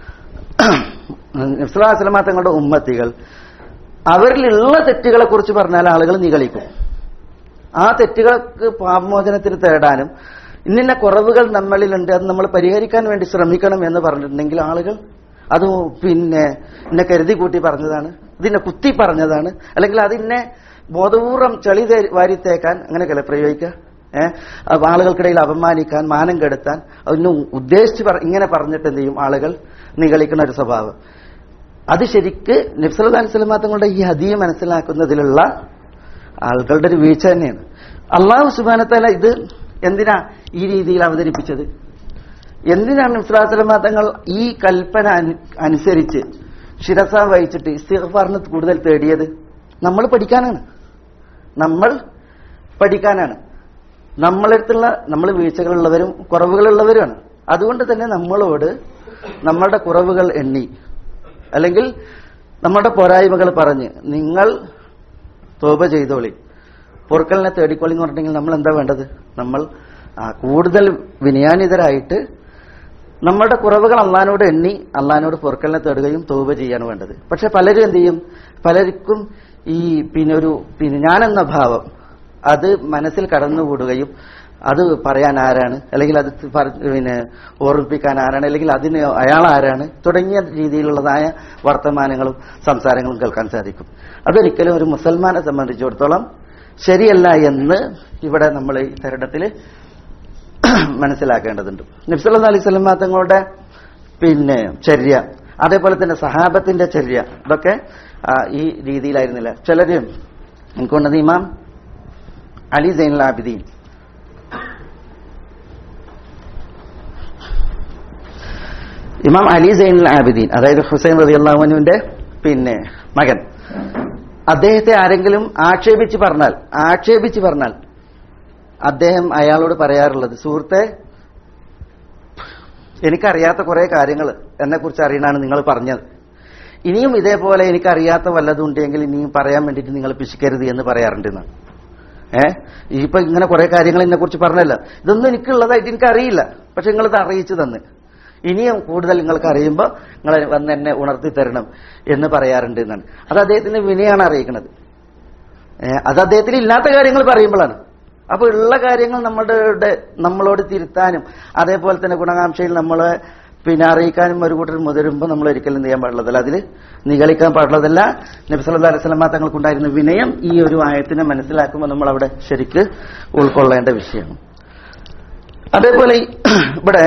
ഇസ്ലാസ്ലമ തങ്ങളുടെ ഉമ്മത്തികൾ അവരിലുള്ള തെറ്റുകളെ കുറിച്ച് പറഞ്ഞാൽ ആളുകൾ നിഗളിക്കും ആ തെറ്റുകൾക്ക് പാപമോചനത്തിന് തേടാനും ഇന്നിന്ന കുറവുകൾ നമ്മളിലുണ്ട് അത് നമ്മൾ പരിഹരിക്കാൻ വേണ്ടി ശ്രമിക്കണം എന്ന് പറഞ്ഞിട്ടുണ്ടെങ്കിൽ ആളുകൾ അത് പിന്നെ എന്നെ കരുതി കൂട്ടി പറഞ്ഞതാണ് ഇതിനെ കുത്തി പറഞ്ഞതാണ് അല്ലെങ്കിൽ അതിനെ ബോധപൂർവം ചളി തേ- വാരിത്തേക്കാൻ അങ്ങനെയൊക്കെയല്ലേ പ്രയോഗിക്കുക ഏഹ് അപ്പൊ ആളുകൾക്കിടയിൽ അപമാനിക്കാൻ മാനം കെടുത്താൻ അതിന് ഉദ്ദേശിച്ച് പറ- ഇങ്ങനെ പറഞ്ഞിട്ട് എന്ത് ചെയ്യും ആളുകൾ നിഗളിക്കുന്ന ഒരു സ്വഭാവം അത് ശരിക്ക് നബ്സലി സ്വലമാ തങ്ങളുടെ ഈ ഹദിയെ മനസ്സിലാക്കുന്നതിലുള്ള ആളുകളുടെ ഒരു വീഴ്ച തന്നെയാണ് അള്ളാഹു സുബാനത്തല ഇത് എന്തിനാ ഈ രീതിയിൽ അവതരിപ്പിച്ചത് എന്തിനാണ് നബ്സലാസ്ലമാ തങ്ങൾ ഈ കൽപ്പന അനു- അനുസരിച്ച് ശിരസ വഹിച്ചിട്ട് ഇസ്തിഗ്ഫാറിന് കൂടുതൽ തേടിയത് നമ്മൾ പഠിക്കാനാണ് നമ്മൾ പഠിക്കാനാണ് നമ്മളടുത്തുള്ള നമ്മൾ വീഴ്ചകളുള്ളവരും കുറവുകളുള്ളവരുമാണ് അതുകൊണ്ട് തന്നെ നമ്മളോട് നമ്മളുടെ കുറവുകൾ എണ്ണി അല്ലെങ്കിൽ നമ്മുടെ പോരായ്മകൾ പറഞ്ഞ് നിങ്ങൾ തോപ ചെയ്തോളി പൊറുക്കലിനെ തേടിക്കോളി എന്ന് പറഞ്ഞിട്ടുണ്ടെങ്കിൽ നമ്മൾ എന്താ വേണ്ടത് നമ്മൾ ആ, കൂടുതൽ വിനയാനിതരായിട്ട് നമ്മളുടെ കുറവുകൾ അള്ളഹാനോട് എണ്ണി അള്ളഹാനോട് പൊറുക്കലിനെ തേടുകയും തോപ ചെയ്യാണ് വേണ്ടത് പക്ഷെ പലരും എന്ത് ചെയ്യും പലർക്കും ഈ പിന്നെ ഒരു പിന്നെ ഞാനെന്ന ഭാവം അത് മനസ്സിൽ കടന്നുകൂടുകയും അത് പറയാൻ ആരാണ് അല്ലെങ്കിൽ അത് പറ- പിന്നെ ഓർമ്മിപ്പിക്കാൻ ആരാണ് അല്ലെങ്കിൽ അതിന് അയാൾ ആരാണ് തുടങ്ങിയ രീതിയിലുള്ളതായ വർത്തമാനങ്ങളും സംസാരങ്ങളും കേൾക്കാൻ സാധിക്കും അതൊരിക്കലും ഒരു മുസൽമാനെ സംബന്ധിച്ചിടത്തോളം ശരിയല്ല എന്ന് ഇവിടെ നമ്മൾ ഈ തരുണത്തിൽ മനസ്സിലാക്കേണ്ടതുണ്ട് നബ്സല്ലാ അലൈഹി സ്വലമ തങ്ങളുടെ പിന്നെ ചര്യ അതേപോലെ തന്നെ സഹാബത്തിന്റെ ചര്യ ഇതൊക്കെ ആ, ഈ രീതിയിലായിരുന്നില്ല ചിലര് എനിക്കൊണ്ടത് ഇമാം അലി സൈനുൽ ആബിദീൻ ഇമാം അലി സൈനുൽ ആബിദീൻ അതായത് ഹുസൈൻ റതി അള്ളാഹുവിന്റെ പിന്നെ മകൻ അദ്ദേഹത്തെ ആരെങ്കിലും ആക്ഷേപിച്ച് പറഞ്ഞാൽ ആക്ഷേപിച്ച് പറഞ്ഞാൽ അദ്ദേഹം അയാളോട് പറയാറുള്ളത് സുഹൃത്തെ എനിക്കറിയാത്ത കുറെ കാര്യങ്ങൾ എന്നെ കുറിച്ച് അറിയണാണ് നിങ്ങൾ പറഞ്ഞത് ഇനിയും ഇതേപോലെ എനിക്കറിയാത്ത വല്ലതും ഉണ്ടെങ്കിൽ ഇനിയും പറയാൻ വേണ്ടിയിട്ട് നിങ്ങൾ പിശിക്കരുത് എന്ന് പറയാറുണ്ട് എന്നാണ് ഏഹ് ഇപ്പൊ ഇങ്ങനെ കുറെ കാര്യങ്ങൾ എന്നെ കുറിച്ച് പറഞ്ഞല്ലോ ഇതൊന്നും എനിക്കുള്ളതായിട്ട് എനിക്കറിയില്ല പക്ഷെ നിങ്ങളിത് അറിയിച്ചു തന്ന് ഇനിയും കൂടുതൽ നിങ്ങൾക്ക് അറിയുമ്പോൾ നിങ്ങൾ വന്ന് എന്നെ ഉണർത്തി തരണം എന്ന് പറയാറുണ്ട് എന്നാണ് അത് അദ്ദേഹത്തിന് വിനയാണ് അറിയിക്കുന്നത് ഏഹ് അത് അദ്ദേഹത്തിന് ഇല്ലാത്ത കാര്യങ്ങൾ പറയുമ്പോഴാണ് അപ്പൊ ഉള്ള കാര്യങ്ങൾ നമ്മളുടെ നമ്മളോട് തിരുത്താനും അതേപോലെ തന്നെ ഗുണകാംക്ഷയിൽ നമ്മളെ പിന്നെ അറിയിക്കാനും ഒരു കൂട്ടർ മുതിരുമ്പോൾ നമ്മൾ ഒരിക്കലും എന്ത് ചെയ്യാൻ പാടുള്ളതല്ല അതിൽ നിഗളിക്കാൻ പാടുള്ളതല്ല നബി സല്ലല്ലാഹു അലൈഹി വസല്ലമ തങ്ങൾക്കുണ്ടായിരുന്ന വിനയം ഈ ഒരു ആയത്തിനെ മനസ്സിലാക്കുമ്പോൾ നമ്മൾ അവിടെ ശരിക്ക് ഉൾക്കൊള്ളേണ്ട വിഷയമാണ് അതേപോലെ ഈ ഇവിടെ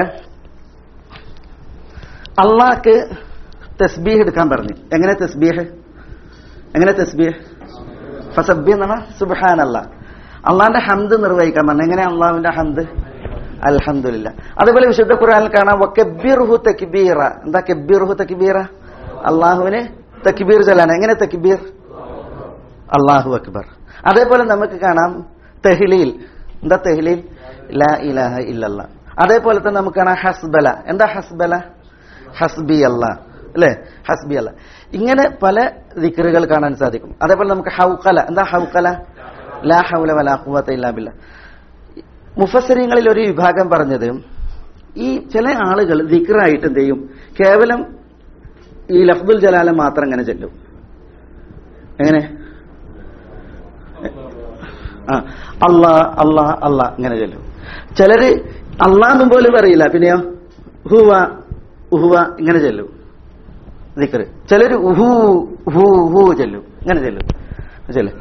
അള്ളാഹ്ക്ക് തസ്ബീഹ് എടുക്കാൻ പറഞ്ഞു എങ്ങനെ തസ്ബീഹ് എങ്ങനെ തസ്ബീഹ് ഫസബ്ബി എന്നാണ് സുബ്ഹാൻ അല്ലാ അള്ളാന്റെ ഹംദ് നിർവഹിക്കാൻ പറഞ്ഞു എങ്ങനെ അള്ളാഹുവിന്റെ ഹംദ് അൽഹംദുലില്ല അതുപോലെ വിശുദ്ധ ഖുർആനിൽ കാണാം വക്കബ്ബിർഹു തക്ബീറ എന്താ കബ്ബിർഹു തക്ബീറ അള്ളാഹുവിന് തക്ബീർ ചൊല്ലാണ് എങ്ങനെ തക്ബീർ അള്ളാഹു അക്ബർ അതേപോലെ നമുക്ക് കാണാം തെഹ്ലീൽ എന്താ തെഹ്ലീൽ ലാ ഇലാഹ ഇല്ലല്ല അതേപോലെ തന്നെ നമുക്ക് കാണാം ഹസ്ബല എന്താ ഹസ്ബല ഹസ്ബി അല്ല അല്ലേ ഹസ്ബി അല്ല ഇങ്ങനെ പല ദിക്റുകൾ കാണാൻ സാധിക്കും അതേപോലെ നമുക്ക് ഹൗക്കല എന്താ ഹൗക്കല ലാ ഹൗല വലാ ഖുവത ഇല്ലാ ബില്ല മുഫസരിങ്ങളിൽ ഒരു വിഭാഗം പറഞ്ഞത് ഈ ചില ആളുകൾ ദിക്റായിട്ട് എന്ത് ചെയ്യും കേവലം ഈ ലഫ്ദുൽ ജലാല മാത്രം അങ്ങനെ ചെല്ലും എങ്ങനെ ആ അള്ളാ അള്ളാ അള്ളാ ഇങ്ങനെ ചെല്ലും ചിലര് അള്ളാന്നും പോലും അറിയില്ല പിന്നെയോ ഹുവ ഉഹുവ ഇങ്ങനെ ചെല്ലും ദിക്റ് ചിലര് ഉഹു ഹു ഹു ചെല്ലും ഇങ്ങനെ ചെല്ലും ചെല്ലും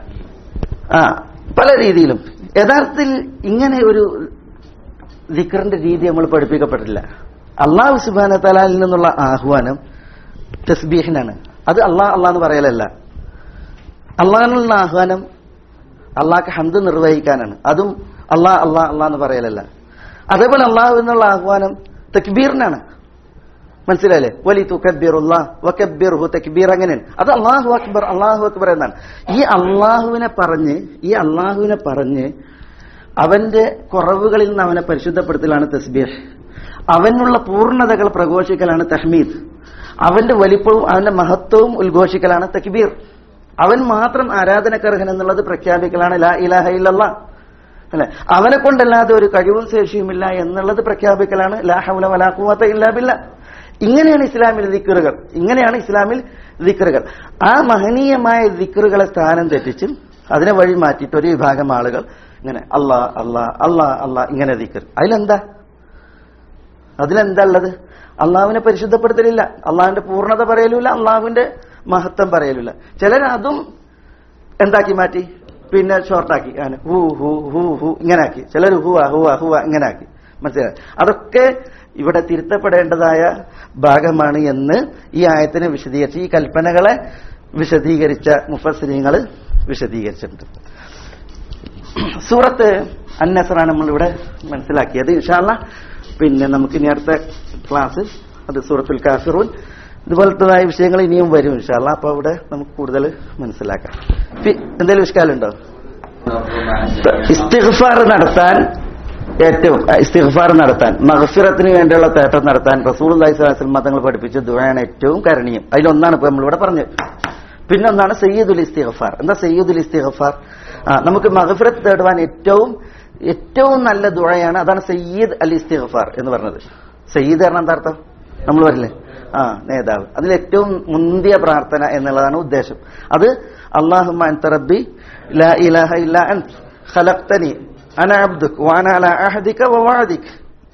ആ പല രീതിയിലും യഥാർത്ഥത്തിൽ ഇങ്ങനെ ഒരു ദിക്റിന്റെ രീതി നമ്മൾ പഠിപ്പിക്കപ്പെട്ടില്ല അള്ളാഹു സുബാന തലാലിൽ നിന്നുള്ള ആഹ്വാനം തസ്ബീഹിനാണ് അത് അള്ളാഹ് അള്ളാഹ് എന്ന് പറയലല്ല അള്ളാഹിനുള്ള ആഹ്വാനം അള്ളാഹ്ക്ക് ഹന്ത് നിർവഹിക്കാനാണ് അതും അള്ളാഹ് അള്ളാഹ് അള്ളാഹ് എന്ന് പറയലല്ല അതേപോലെ അള്ളാഹു എന്നുള്ള ആഹ്വാനം തക്ബീറിനാണ് മനസ്സിലായില്ലേ വലി തുക്കബിറുഹു തക്ബീർ അങ്ങനെയാണ് അത് അള്ളാഹു അക്ബർ അള്ളാഹു അക്ബർ എന്നാണ് ഈ അള്ളാഹുവിനെ പറഞ്ഞ് ഈ അള്ളാഹുവിനെ പറഞ്ഞ് അവന്റെ കുറവുകളിൽ നിന്ന് അവനെ പരിശുദ്ധപ്പെടുത്തലാണ് തസ്ബീഹ് അവനുള്ള പൂർണ്ണതകൾ പ്രഘോഷിക്കലാണ് തഹ്മീദ് അവന്റെ വലിപ്പവും അവന്റെ മഹത്വവും ഉദ്ഘോഷിക്കലാണ് തക്ബീർ അവൻ മാത്രം ആരാധനക്കർഹൻ എന്നുള്ളത് പ്രഖ്യാപിക്കലാണ് ലാ ഇലാഹ ഇല്ലല്ലാ അല്ലെ അവനെ കൊണ്ടല്ലാതെ ഒരു കഴിവും ശേഷിയുമില്ല എന്നുള്ളത് പ്രഖ്യാപിക്കലാണ് ലാ ഹൗല വലാ ഖുവത ഇല്ലാ ബില്ല ഇങ്ങനെയാണ് ഇസ്ലാമിൽ ദിക്കറുകൾ ഇങ്ങനെയാണ് ഇസ്ലാമിൽ ദിക്കറുകൾ ആ മഹനീയമായ ദിക്കറുകളെ സ്ഥാനം തെറ്റിച്ച് അതിനെ വഴി മാറ്റിയിട്ട് ഒരു വിഭാഗം ആളുകൾ ഇങ്ങനെ അല്ലാ അല്ലാ അല്ലാ അല്ലാ ഇങ്ങനെ ദിക്കർ അതിലെന്താ അതിലെന്താ ഉള്ളത് അള്ളാഹുവിനെ പരിശുദ്ധപ്പെടുത്തലില്ല അള്ളാഹുവിന്റെ പൂർണ്ണത പറയലുമില്ല അള്ളാഹുവിന്റെ മഹത്വം പറയലുമില്ല ചിലർ അതും എന്താക്കി മാറ്റി പിന്നെ ഷോർട്ടാക്കി അങ്ങനെ ഹൂ ഹൂ ഹൂ ഹൂ ഇങ്ങനെ ആക്കി ചിലർ ഹുവ ഹുവ ഹുവ ഇങ്ങനെ ആക്കി മനസ്സിലായി അതൊക്കെ ഇവിടെ തിരുത്തപ്പെടേണ്ടതായ ഭാഗമാണ് എന്ന് ഈ ആയത്തിനെ വിശദീകരിച്ച് ഈ കൽപ്പനകളെ വിശദീകരിച്ച മുഫസ്രീങ്ങൾ വിശദീകരിച്ചിട്ടുണ്ട് സൂറത്ത് അന്നസറാണ് നമ്മളിവിടെ മനസ്സിലാക്കിയത് ഇൻഷാല്ല പിന്നെ നമുക്ക് ഇനി അടുത്ത ക്ലാസ് അത് സൂറത്തുൽ കാഫിറൂൻ ഇതുപോലത്തതായ വിഷയങ്ങൾ ഇനിയും വരും ഇൻഷാല്ല അപ്പൊ അവിടെ നമുക്ക് കൂടുതൽ മനസ്സിലാക്കാം പി- എന്തെങ്കിലും വിഷ്കാലുണ്ടോ ഇസ്തിഗ്ഫാർ നടത്താൻ ഏറ്റവും അഹ് ഇസ്തിഗ്ഫാർ നടത്താൻ മഹഫിറത്തിന് വേണ്ടിയുള്ള തേട്ടം നടത്താൻ റസൂൽ അലൈഹി മതങ്ങൾ പഠിപ്പിച്ച ദുആണ് ഏറ്റവും കരണീയം അതിലൊന്നാണ് ഇപ്പൊ നമ്മളിവിടെ പറഞ്ഞത് പിന്നെ ഒന്നാണ് സയ്യിദുൽ ഇസ്തിഗ്ഫാർ എന്താ സയ്യിദുൽ ഇസ്തിഗ്ഫാർ ആ നമുക്ക് മഹഫിറത്ത് തേടുവാൻ ഏറ്റവും ഏറ്റവും നല്ല ദുഴയാണ് അതാണ് സയ്യിദ് അൽ ഇസ്തിഗ്ഫാർ എന്ന് പറഞ്ഞത് സയ്യിദ് പറഞ്ഞ എന്താ അർത്ഥം നമ്മൾ വരില്ലേ ആ നേതാവ് അതിൽ ഏറ്റവും മുന്തിയ പ്രാർത്ഥന എന്നുള്ളതാണ് ഉദ്ദേശം അത് അള്ളാഹുമ്മ അൻത റബ്ബി ലാ ഇലാഹ ഇല്ല അൻത് ഖലഖ്തനി അന അബ്ദുക് വഅന അലാ അഹദിക വവഅദിക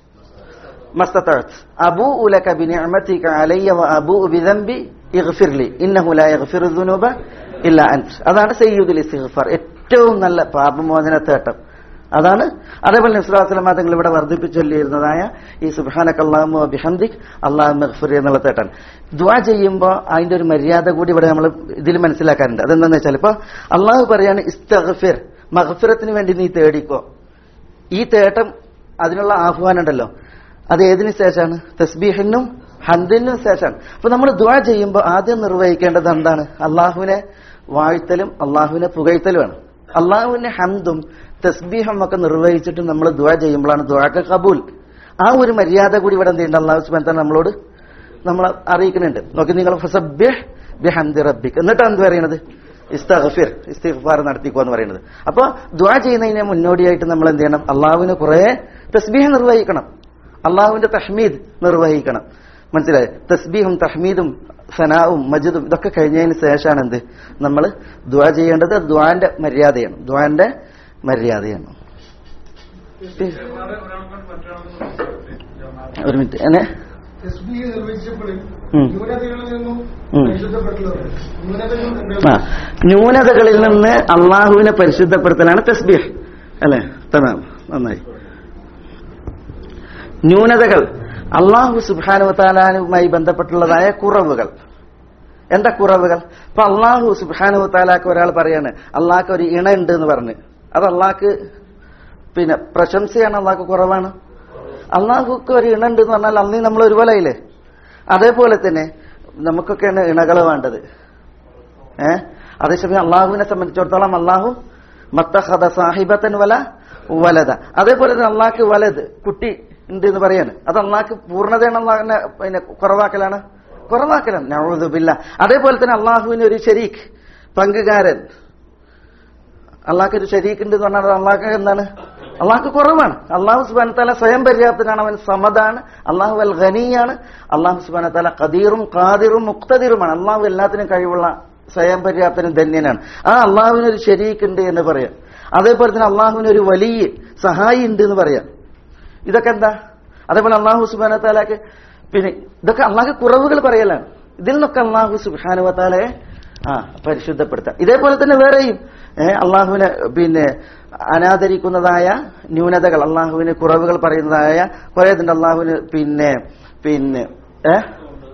ما استطعت أبوء لك بنعمتك علي وأبوء بذنبي اغفر لي إنه لا يغفر الذنوب إلا أنت അതാണ് സയ്യിദുൽ ഇസ്തിഗ്ഫാർ ഏറ്റവും നല്ല പാപമോചന തേട്ടം അതാണ് അതേപോലെ നിസ്ലാസ്ലമ തങ്ങൾ ഇവിടെ വർദ്ധിപ്പിച്ചു ചൊല്ലിയിരുന്നതായ ഈ സുബാനക്കല്ലാമു ബിഹംദിക് അള്ളാഹു മഖ്ഫുർ എന്നുള്ള തേട്ടാണ് ദ്വാ ചെയ്യുമ്പോൾ അതിന്റെ ഒരു മര്യാദ കൂടി ഇവിടെ നമ്മൾ ഇതിൽ മനസ്സിലാക്കാറുണ്ട് അതെന്താന്ന് വെച്ചാൽ ഇപ്പൊ അള്ളാഹു പറയാണ് ഇസ്തഗ്ഫിർ മഹഫിറത്തിന് വേണ്ടി നീ തേടിക്കോ ഈ തേട്ടം അതിനുള്ള ആഹ്വാനം ഉണ്ടല്ലോ അത് ഏതിനു ശേഷമാണ് തസ്ബീഹിനും ഹന്ദിനും ശേഷമാണ് അപ്പൊ നമ്മൾ ദ്വാ ചെയ്യുമ്പോൾ ആദ്യം നിർവഹിക്കേണ്ടത് എന്താണ് അള്ളാഹുവിനെ വാഴ്ത്തലും അള്ളാഹുവിനെ പുകഴ്ത്തലുമാണ് അള്ളാഹുവിന്റെ ഹന്തും തസ്ബീഹും ഒക്കെ നിർവഹിച്ചിട്ട് നമ്മൾ ദ്വാ ചെയ്യുമ്പോഴാണ് ദ്വാക്ക് കബൂൽ ആ ഒരു മര്യാദ കൂടി ഇവിടെ എന്തുണ്ട് അള്ളാഹു സുബാൻ തന്നെ നമ്മളോട് നമ്മൾ അറിയിക്കുന്നുണ്ട് നോക്കി നിങ്ങൾ ഫസബ്യഹ് ബിഹംദി റബ്ബിക്ക് എന്നിട്ട് എന്ത് പറയണത് ഇസ്തഗ്ഫിർ ഇസ്തിഗ്ഫാർ നടത്തിക്കോ എന്ന് പറയുന്നത് അപ്പൊ ദ്വാ ചെയ്യുന്നതിന് മുന്നോടിയായിട്ട് നമ്മൾ എന്ത് ചെയ്യണം അള്ളാഹുവിന് കുറെ തസ്ബീഹ് നിർവഹിക്കണം അള്ളാഹുവിന്റെ തഹ്മീദ് നിർവഹിക്കണം മനസ്സിലായി തസ്ബീഹും തഹ്മീദും സനാവും മജിദും ഇതൊക്കെ കഴിഞ്ഞതിന് ശേഷമാണ് എന്ത് നമ്മൾ ദ്വാ ചെയ്യേണ്ടത് ദ്വാന്റെ മര്യാദയാണ് ദ്വാന്റെ മര്യാദയാണ് ഒരു മിനിറ്റ് എന്നെ തസ്ബീഹ് നിർവഹിച്ചപ്പോഴും ഉം. ന്യൂനതകളിൽ നിന്നും ഉം. പരിശുദ്ധപ്പെട്ടുള്ളത് ന്യൂനതകൾ ആ ന്യൂനതകളിൽ നിന്ന് അള്ളാഹുവിനെ പരിശുദ്ധപ്പെടുത്തലാണ് തസ്ബീഹ് അല്ലെ തമാം നന്നായി ന്യൂനതകൾ അള്ളാഹു സുബാനുവത്താലുമായി ബന്ധപ്പെട്ടുള്ളതായ കുറവുകൾ എന്താ കുറവുകൾ ഇപ്പൊ അള്ളാഹു സുബാനുവത്താലാക്ക് ഒരാൾ പറയാണ് അള്ളാഹ്ക്ക് ഒരു ഇണ ഉണ്ട് എന്ന് പറഞ്ഞ് അത് അള്ളാഹ്ക്ക് പിന്നെ പ്രശംസയാണ് അള്ളാഹ്ക്ക് കുറവാണ് അള്ളാഹുക്ക് ഒരു ഇണ ഉണ്ട് എന്ന് പറഞ്ഞാൽ അന്നീ നമ്മൾ ഒരുപോലെ ആയില്ലേ അതേപോലെ തന്നെ നമുക്കൊക്കെയാണ് ഇണകൾ വേണ്ടത് ഏഹ് അതേസമയം അള്ളാഹുവിനെ സംബന്ധിച്ചിടത്തോളം അള്ളാഹു മത്തഹദ സാഹിബത്തൻ വല വലത അതേപോലെ തന്നെ അള്ളാഹ്ക്ക് വലത് കുട്ടി ഉണ്ട് എന്ന് പറയാണ് അത് അള്ളാഹ്ക്ക് പൂർണ്ണതയാണ് അള്ളാഹിനെ പിന്നെ കുറവാക്കലാണ് കുറവാക്കലാണ് നഴുതുബില്ല അതേപോലെ തന്നെ അള്ളാഹുവിന് ഒരു ഷരീഖ് പങ്കുകാരൻ അള്ളാഹ്ക്ക് ഒരു ഷരീഖ് ഉണ്ട് എന്ന് പറഞ്ഞാൽ അള്ളാഹ്ക്ക് എന്താണ് അള്ളാഹ്ക്ക് കുറവാണ് അള്ളാഹു സുബാന തല സ്വയം പര്യാപ്തനാണ് അവൻ സമതാണ് അള്ളാഹു അൽ ഖനിയാണ് അള്ളാഹു സുബാന തല ഖദീറും ഖാദിറും മുക്തദിറുമാണ് അള്ളാഹു എല്ലാത്തിനും കഴിവുള്ള സ്വയം പര്യാപ്തനും ധന്യനാണ് ആ അള്ളാഹുവിന് ഒരു ഷരീഖ് ഉണ്ട് എന്ന് പറയാം അതേപോലെ തന്നെ അള്ളാഹുവിന് ഒരു വലിയ സഹായി ഉണ്ട് എന്ന് പറയാം ഇതൊക്കെ എന്താ അതേപോലെ അള്ളാഹു സുബാന താലാക്ക് പിന്നെ ഇതൊക്കെ അള്ളാഹ് കുറവുകൾ പറയലാണ് ഇതിൽ നിന്നൊക്കെ അള്ളാഹു സുബാനുവത്താലെ ആ പരിശുദ്ധപ്പെടുത്താം ഇതേപോലെ തന്നെ വേറെയും ഏഹ് അള്ളാഹുവിനെ പിന്നെ അനാദരിക്കുന്നതായ ന്യൂനതകൾ അള്ളാഹുവിന് കുറവുകൾ പറയുന്നതായ കുറെ ഇതുണ്ട് അള്ളാഹുവിന് പിന്നെ പിന്നെ ഏഹ്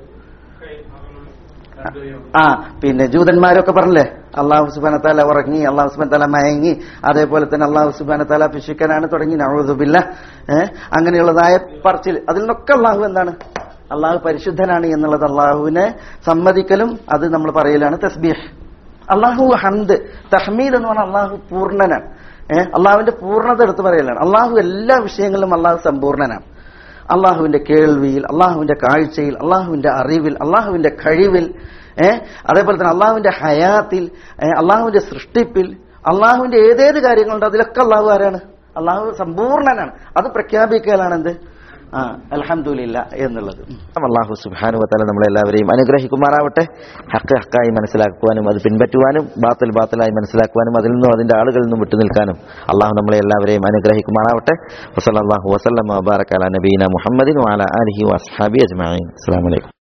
ആ പിന്നെ ജൂതന്മാരൊക്കെ പറഞ്ഞില്ലേ അള്ളാഹു സുബാന താല ഉറങ്ങി അള്ളാഹു സുബാൻ താല മയങ്ങി അതേപോലെ തന്നെ അള്ളാഹു സുബാന താല പിശുക്കനാണ് തുടങ്ങി നഴുതുബില്ല ഏഹ് അങ്ങനെയുള്ളതായ പറച്ചിൽ അതിൽ നിന്നൊക്കെ അള്ളാഹു എന്താണ് അള്ളാഹു പരിശുദ്ധനാണ് എന്നുള്ളത് അള്ളാഹുവിനെ സമ്മതിക്കലും അത് നമ്മൾ പറയലാണ് തസ്ബീഹ് അള്ളാഹു ഹന്ത് തഹ്മീദ് എന്ന് പറഞ്ഞാൽ അള്ളാഹു പൂർണ്ണനാണ് ഏഹ് അള്ളാഹുവിന്റെ പൂർണ്ണത എടുത്ത് പറയലാണ് അള്ളാഹു എല്ലാ വിഷയങ്ങളിലും അള്ളാഹു സമ്പൂർണ്ണനാണ് അള്ളാഹുവിന്റെ കേൾവിയിൽ അള്ളാഹുവിന്റെ കാഴ്ചയിൽ അള്ളാഹുവിന്റെ അറിവിൽ അള്ളാഹുവിന്റെ കഴിവിൽ ഏഹ് അതേപോലെ തന്നെ അള്ളാഹുവിന്റെ ഹയാത്തിൽ ഏഹ് അള്ളാഹുവിന്റെ സൃഷ്ടിപ്പിൽ അള്ളാഹുവിന്റെ ഏതേത് കാര്യങ്ങളുണ്ട് അതിലൊക്കെ അള്ളാഹു ആരാണ് അള്ളാഹു സമ്പൂർണ്ണനാണ് അത് പ്രഖ്യാപിക്കലാണ് എന്ത് ആ അൽഹംദുലില്ല എന്നുള്ളത് അള്ളാഹു സുബാനു വത്താല നമ്മളെല്ലാവരെയും അനുഗ്രഹിക്കുമാറാവട്ടെ ഹക്ക് ഹക്കായി മനസ്സിലാക്കുവാനും അത് പിൻപറ്റുവാനും ബാത്തൽ ബാത്തലായി മനസ്സിലാക്കുവാനും അതിൽ നിന്നും അതിന്റെ ആളുകളിൽ നിന്നും വിട്ടുനിൽക്കാനും അള്ളാഹു നമ്മളെ എല്ലാവരെയും അനുഗ്രഹിക്കുമാറാവട്ടെ വസല്ലാഹു വസ്ലം വബാറക്കാല നബീന മുഹമ്മദിൻ വാല അലഹി വസ്ഹാബി അജ്മാൻ അസ്സാം വലൈക്കും